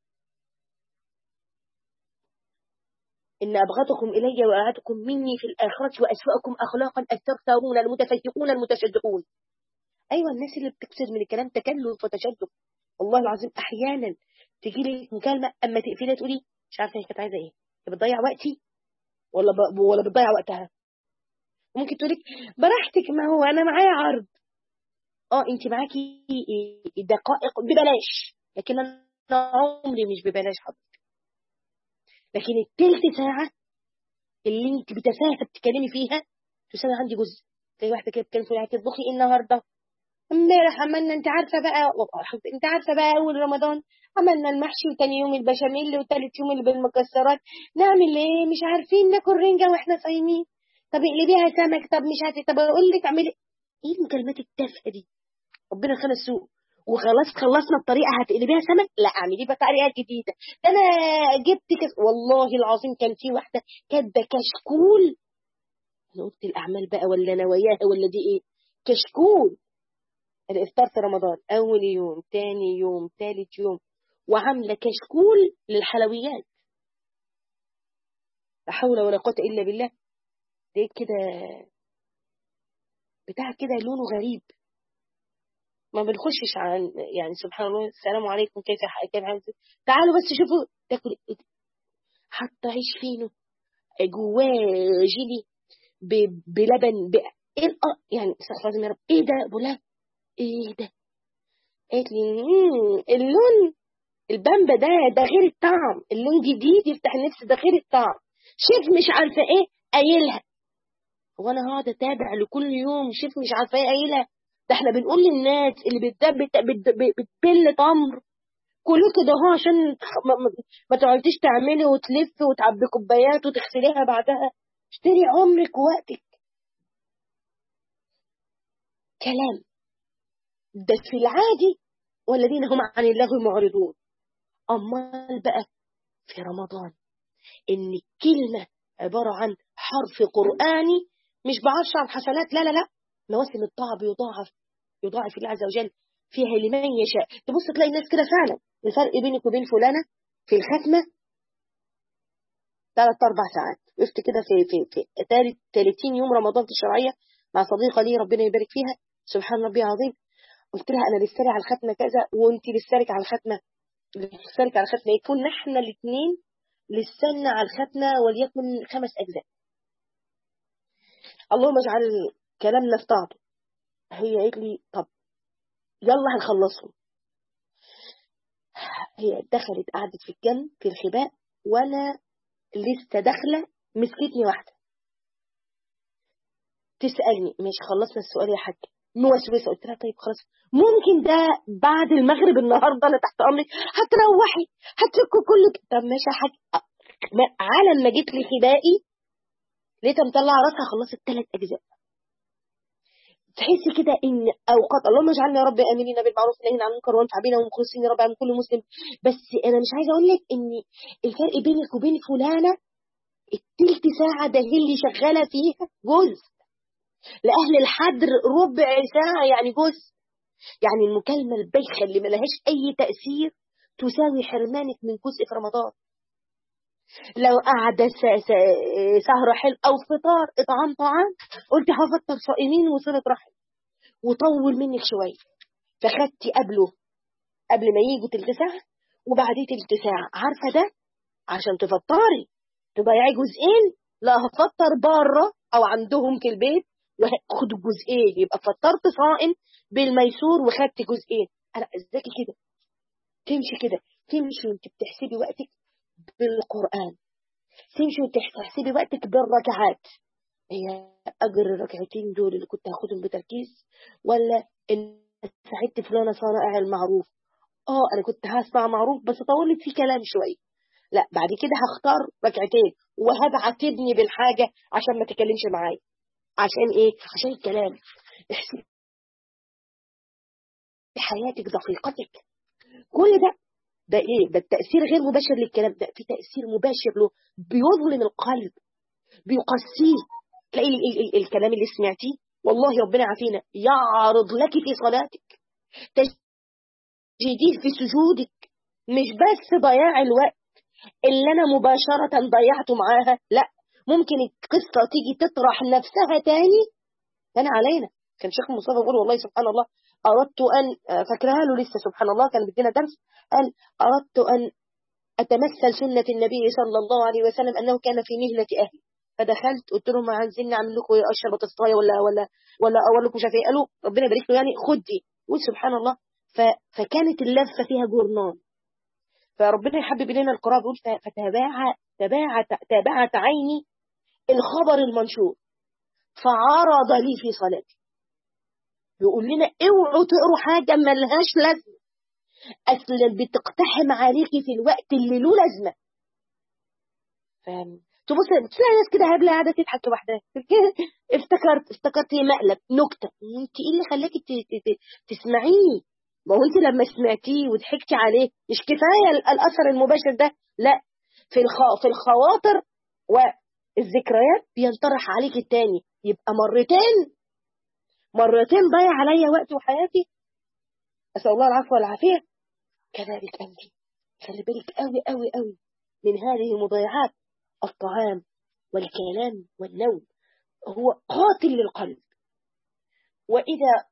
إن أبغضكم إلي وأعدكم مني في الآخرة وأسوأكم أخلاقا التغترون المتفيقون المتشدقون أيوة الناس اللي بتكسر من الكلام تكلف وتشدق والله العظيم أحيانا تجي لي مكالمة أما تقفلها تقولي مش عارفة هي كانت عايزة إيه بتضيع وقتي ولا ب... ولا بتضيع وقتها ممكن تقولك براحتك ما هو أنا معايا عرض اه انت معاكي دقائق ببلاش لكن انا عمري مش ببلاش حضرتك لكن التلت ساعة اللي انت بتفاهة بتتكلمي فيها تساوي عندي جزء زي واحدة كده بتتكلم تقول هتطبخي ايه النهارده امبارح عملنا انت عارفه بقى انت عارفه بقى اول رمضان عملنا المحشي وتاني يوم البشاميل وتالت يوم اللي بالمكسرات نعمل ايه مش عارفين ناكل رنجه واحنا صايمين طب اقلبيها سمك طب مش عارفه طب اقول لك اعملي ايه المكالمات التافهه دي ربنا خلى السوق وخلاص خلصنا الطريقه هتقلبيها سمك لا اعملي بقى طريقه جديده ده انا جبت كس والله العظيم كان في واحده كاتبه كشكول انا قلت الاعمال بقى ولا نواياها ولا دي ايه كشكول الافطار في رمضان اول يوم تاني يوم تالت يوم وعامله كشكول للحلويات لا حول ولا قوه الا بالله ده كده بتاع كده لونه غريب ما بنخشش عن يعني سبحان الله السلام عليكم كيف كيف تعالوا بس شوفوا تاكل حتى عيش فينو جواه جيلي بلبن ب... ايه يعني استغفر الله يا رب ايه ده بولان ايه ده قالت لي اللون البامبا ده ده غير الطعم اللون جديد يفتح النفس ده غير الطعم شيف مش عارفه ايه قايلها هو انا هقعد اتابع لكل يوم شيف مش عارفه ايه قايلها ده احنا بنقول للناس اللي بتبل تمر كلوا كده اهو عشان ما, ما تقعديش تعملي وتلفي وتعبي كوبايات وتغسليها بعدها اشتري عمرك ووقتك كلام ده في العادي والذين هم عن اللغو معرضون أمال بقى في رمضان إن الكلمة عبارة عن حرف قرآني مش بعشر حسنات لا لا لا مواسم الطاعة بيضاعف يضاعف الله عز وجل فيها لمن يشاء تبص تلاقي الناس كده فعلا الفرق بينك وبين فلانة في الختمة ثلاث أربع ساعات وقفت كده في في في ثالث 30 يوم رمضان في الشرعية مع صديقة لي ربنا يبارك فيها سبحان ربي العظيم قلت لها انا لسه على الختمه كذا وانت لسه على الختمه لسه على الختمه يكون احنا الاثنين لسنا على الختمه وليكن خمس اجزاء اللهم اجعل كلامنا في طاعته هي قالت لي طب يلا هنخلصهم هي دخلت قعدت في الجنب في الخباء وانا لسه داخله مسكتني واحده تسالني ماشي خلصنا السؤال يا حاج موسوسه قلت لها طيب خلاص ممكن ده بعد المغرب النهارده انا تحت امرك هتروحي هتفكوا كل طب ماشي يا حاج على ما جيت لي خبائي لقيتها مطلعه راسها خلصت ثلاث اجزاء تحسي كده ان اوقات اللهم اجعلنا يا رب امنين بالمعروف نهينا عن المنكر وانفع بينا ومخلصين يا رب عن كل مسلم بس انا مش عايزه اقول لك ان الفرق بينك وبين فلانه التلت ساعه ده هي اللي شغاله فيها جزء لأهل الحدر ربع ساعة يعني جزء يعني المكالمة البايخة اللي ملهاش أي تأثير تساوي حرمانك من جزء في رمضان لو قاعدة سهرة حلو أو فطار إطعام طعام قلت هفطر صائمين وصلة رحم وطول منك شوية فخدتي قبله قبل ما يجوا تلت ساعة وبعديه تلت ساعة عارفة ده عشان تفطري تضيعي جزئين لا هفطر بره أو عندهم في البيت وخد جزئين يبقى فطرت صائم بالميسور وخدت جزئين أنا ازاي كده تمشي كده تمشي وانت بتحسبي وقتك بالقرآن تمشي وانت بتحسبي وقتك بالركعات هي أجر الركعتين دول اللي كنت هاخدهم بتركيز ولا إن ساعدت فلانة صانع المعروف اه أنا كنت هسمع معروف بس طولت في كلام شوية لا بعد كده هختار ركعتين وهبعت ابني بالحاجة عشان ما تكلمش معايا عشان ايه عشان الكلام احسبي حياتك دقيقتك كل ده ده ايه ده التأثير غير مباشر للكلام ده في تأثير مباشر له بيظلم القلب بيقسيه تلاقي ال ال ال الكلام اللي سمعتيه والله ربنا عافينا يعرض لك في صلاتك تجديه في سجودك مش بس ضياع الوقت اللي انا مباشرة ضيعته معاها لا ممكن القصة تيجي تطرح نفسها تاني كان علينا كان شيخ مصطفى يقول والله سبحان الله أردت أن فاكرها له لسه سبحان الله كان بدينا درس قال أردت أن أتمثل سنة النبي صلى الله عليه وسلم أنه كان في مهنة أهلي فدخلت قلت لهم عايزين نعمل لكم أشرب تصفاية ولا ولا ولا أقول لكم شافيه قالوا ربنا يبارك له يعني خد دي سبحان الله ف فكانت اللفة فيها جورنان فربنا يحبب إلينا القراءة بيقول فتابع تابع تابعت عيني الخبر المنشور فعرض لي في صلاتي يقول لنا اوعوا تقروا حاجة ملهاش لازمة اصل بتقتحم عليكي في الوقت اللي له لازمة فاهم تبص تلاقي ناس كده هبله قاعده تضحك لوحدها افتكرت افتكرت مقلب نكته انت ايه اللي خلاكي تسمعيه ما هو انت لما سمعتيه وضحكتي عليه مش كفايه الاثر المباشر ده لا في الخ... في الخواطر والذكريات بينطرح عليك التاني يبقى مرتين مرتين ضيع عليا وقت وحياتي أسأل الله العفو والعافية كذلك أنت خلي بالك قوي قوي قوي من هذه المضيعات الطعام والكلام والنوم هو قاتل للقلب وإذا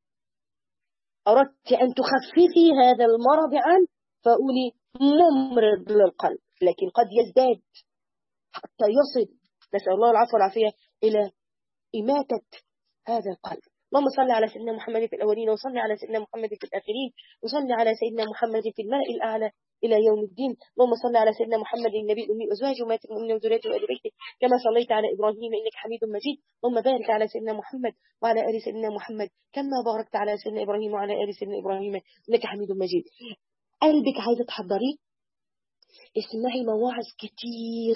أردت أن تخففي هذا المرض عن فقولي ممرض للقلب لكن قد يزداد حتى يصل نسأل الله العفو والعافية إلى إماتة هذا القلب اللهم صل على سيدنا محمد في الأولين وصل على سيدنا محمد في الآخرين وصل على سيدنا محمد في الملأ الأعلى إلى يوم الدين اللهم صل على سيدنا محمد النبي الأمي وأزواجه ومات المؤمنين وذريته وآل بيته كما صليت على إبراهيم إنك حميد مجيد اللهم بارك على سيدنا محمد وعلى آل سيدنا محمد كما باركت على سيدنا إبراهيم وعلى آل سيدنا إبراهيم إنك حميد مجيد قلبك عايزة تحضريه اسمعي مواعظ كتير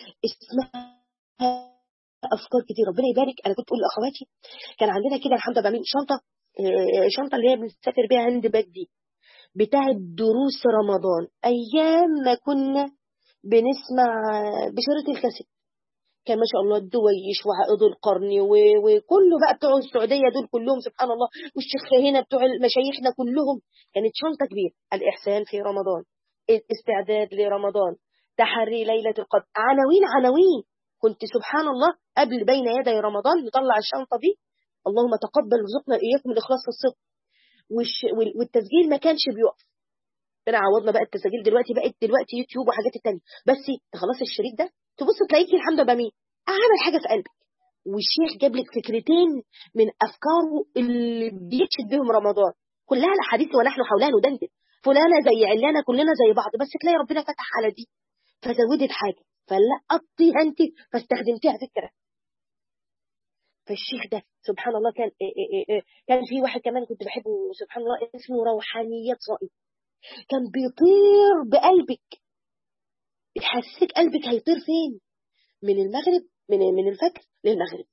اسمعي افكار كتير ربنا يبارك انا كنت اقول لاخواتي كان عندنا كده الحمد لله بعمل شنطه شنطه اللي هي بنسافر بيها هاند باج دي بتاعه دروس رمضان ايام ما كنا بنسمع بشريط الكاسيت كان ما شاء الله الدويش وعائد القرني وكله بقى بتوع السعوديه دول كلهم سبحان الله والشيخ هنا بتوع مشايخنا كلهم كانت شنطه كبيره الاحسان في رمضان الاستعداد لرمضان تحري ليله القدر عناوين عناوين كنت سبحان الله قبل بين يدي رمضان نطلع الشنطة دي اللهم تقبل وزقنا إياكم الإخلاص في الصدق والتسجيل ما كانش بيقف ربنا عوضنا بقى التسجيل دلوقتي بقت دلوقتي يوتيوب وحاجات التانية بس خلاص الشريط ده تبص تلاقيكي الحمد لله مين عمل حاجة في قلبك والشيخ جاب لك فكرتين من أفكاره اللي بيتشد بهم رمضان كلها الأحاديث ونحن حولها ندندن فلانة زي علانة كلنا زي بعض بس تلاقي ربنا فتح على دي فزودت حاجة فلقطتيها انت فاستخدمتيها فكره فالشيخ ده سبحان الله كان إيه إيه إيه كان في واحد كمان كنت بحبه سبحان الله اسمه روحانيات صائب كان بيطير بقلبك بتحسسك قلبك هيطير فين من المغرب من من الفجر للمغرب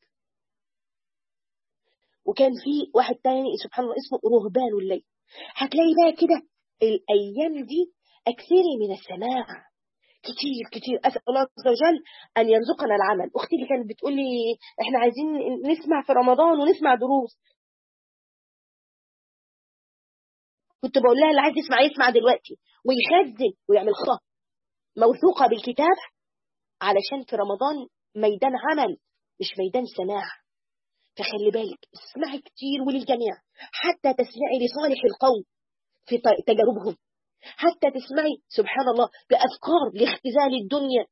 وكان في واحد تاني سبحان الله اسمه رهبان الليل هتلاقي بقى كده الايام دي اكثري من السماع كتير كتير أسأل الله عز وجل أن يرزقنا العمل أختي اللي كانت بتقول لي إحنا عايزين نسمع في رمضان ونسمع دروس كنت بقول لها اللي عايز يسمع يسمع دلوقتي ويخزن ويعمل خط موثوقة بالكتاب علشان في رمضان ميدان عمل مش ميدان سماع فخلي بالك اسمعي كتير وللجميع حتى تسمعي لصالح القوم في تجاربهم حتى تسمعي سبحان الله بأفكار لاختزال الدنيا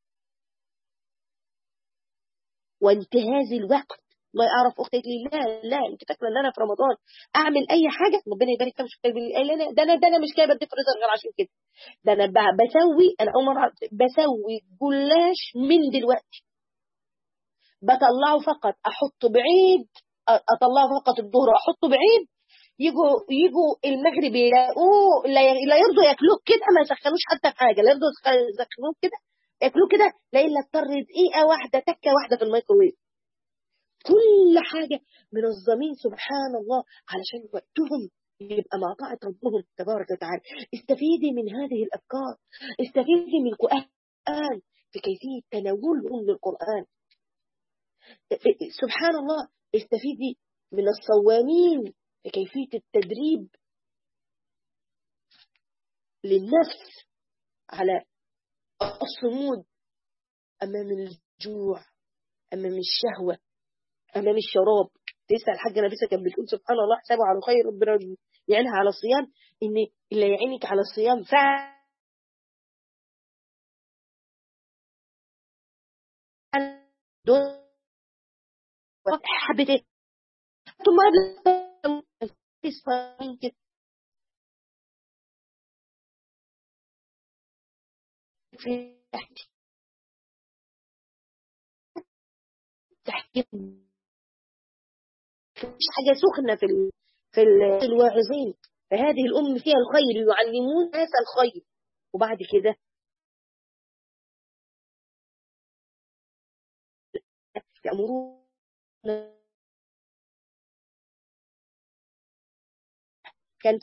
وانتهاز الوقت ما اعرف اختي لي لا لا انت فاكره ان انا في رمضان اعمل اي حاجه ربنا يبارك فيك مش لا لا ده انا ده انا مش جايبه بدي فريزر غير عشان كده ده انا بسوي انا اول مره بسوي جلاش من دلوقتي بطلعه فقط احطه بعيد اطلعه فقط الظهر واحطه بعيد يجوا يجوا المغرب يلاقوه لا يرضوا ياكلوه كده ما يسخنوش حتى في حاجه لا يرضوا يسخنوه كده ياكلوه كده لا الا اضطر دقيقه واحده تكه واحده في الميكروويف كل حاجة منظمين سبحان الله علشان وقتهم يبقى مع طاعة ربهم تبارك وتعالى استفيدي من هذه الأفكار استفيدي من القرآن في كيفية تناولهم للقرآن سبحان الله استفيدي من الصوامين في كيفية التدريب للنفس على الصمود أمام الجوع أمام الشهوة أمام الشراب تسأل الحاجة نفسها كانت بتقول سبحان الله حسابه على خير ربنا يعينها على الصيام إن اللي يعينك على الصيام فعلا دون حبتين ثم في تحكيم مش حاجة سخنة في ال... في ال... الواعظين فهذه الأم فيها الخير يعلمون الناس الخير وبعد كده يأمرون كان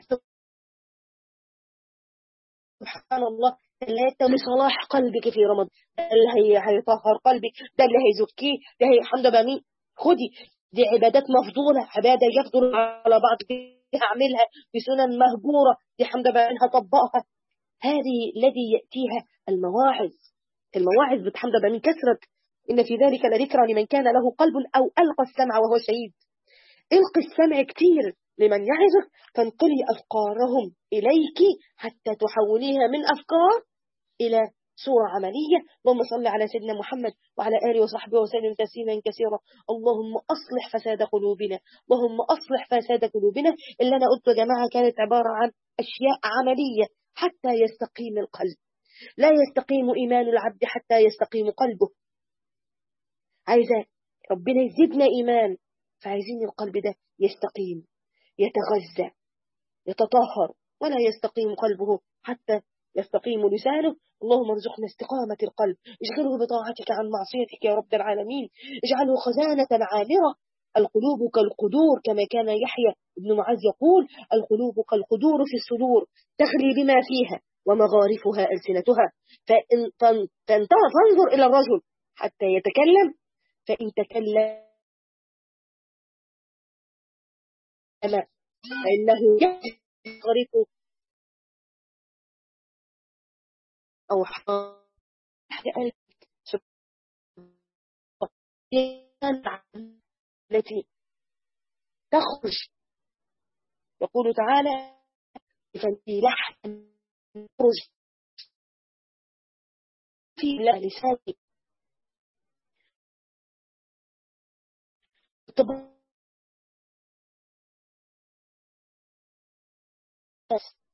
سبحان الله ثلاثة لصلاح قلبك في رمضان ده اللي هي هيطهر قلبك ده اللي هيزكيه ده هي حمد بمين خدي دي عبادات مفضولة عبادة يفضل على بعض دي هعملها بسنن مهجورة دي حمد بمين هطبقها هذه الذي يأتيها المواعظ المواعظ بتحمد بمين كثرة إن في ذلك لذكرى لمن كان له قلب أو ألقى السمع وهو شهيد القي السمع كتير لمن يعظك فانقلي أفكارهم إليك حتى تحوليها من أفكار إلى صورة عملية اللهم صل على سيدنا محمد وعلى آله وصحبه وسلم تسليما كثيرا اللهم أصلح فساد قلوبنا اللهم أصلح فساد قلوبنا اللي أنا قلت يا جماعة كانت عبارة عن أشياء عملية حتى يستقيم القلب لا يستقيم إيمان العبد حتى يستقيم قلبه عايزة ربنا يزيدنا إيمان فعايزين القلب ده يستقيم يتغذى يتطهر ولا يستقيم قلبه حتى يستقيم لسانه اللهم ارزقنا استقامة القلب اشغله بطاعتك عن معصيتك يا رب العالمين اجعله خزانة عامرة القلوب كالقدور كما كان يحيى بن معاذ يقول القلوب كالقدور في الصدور تغلي بما فيها ومغارفها ألسنتها فإن فانتهى فانظر إلى الرجل حتى يتكلم فإن تكلم فإنه يغرق أو التي تخرج يقول تعالى فانتي لحن تخرج في لسانك طب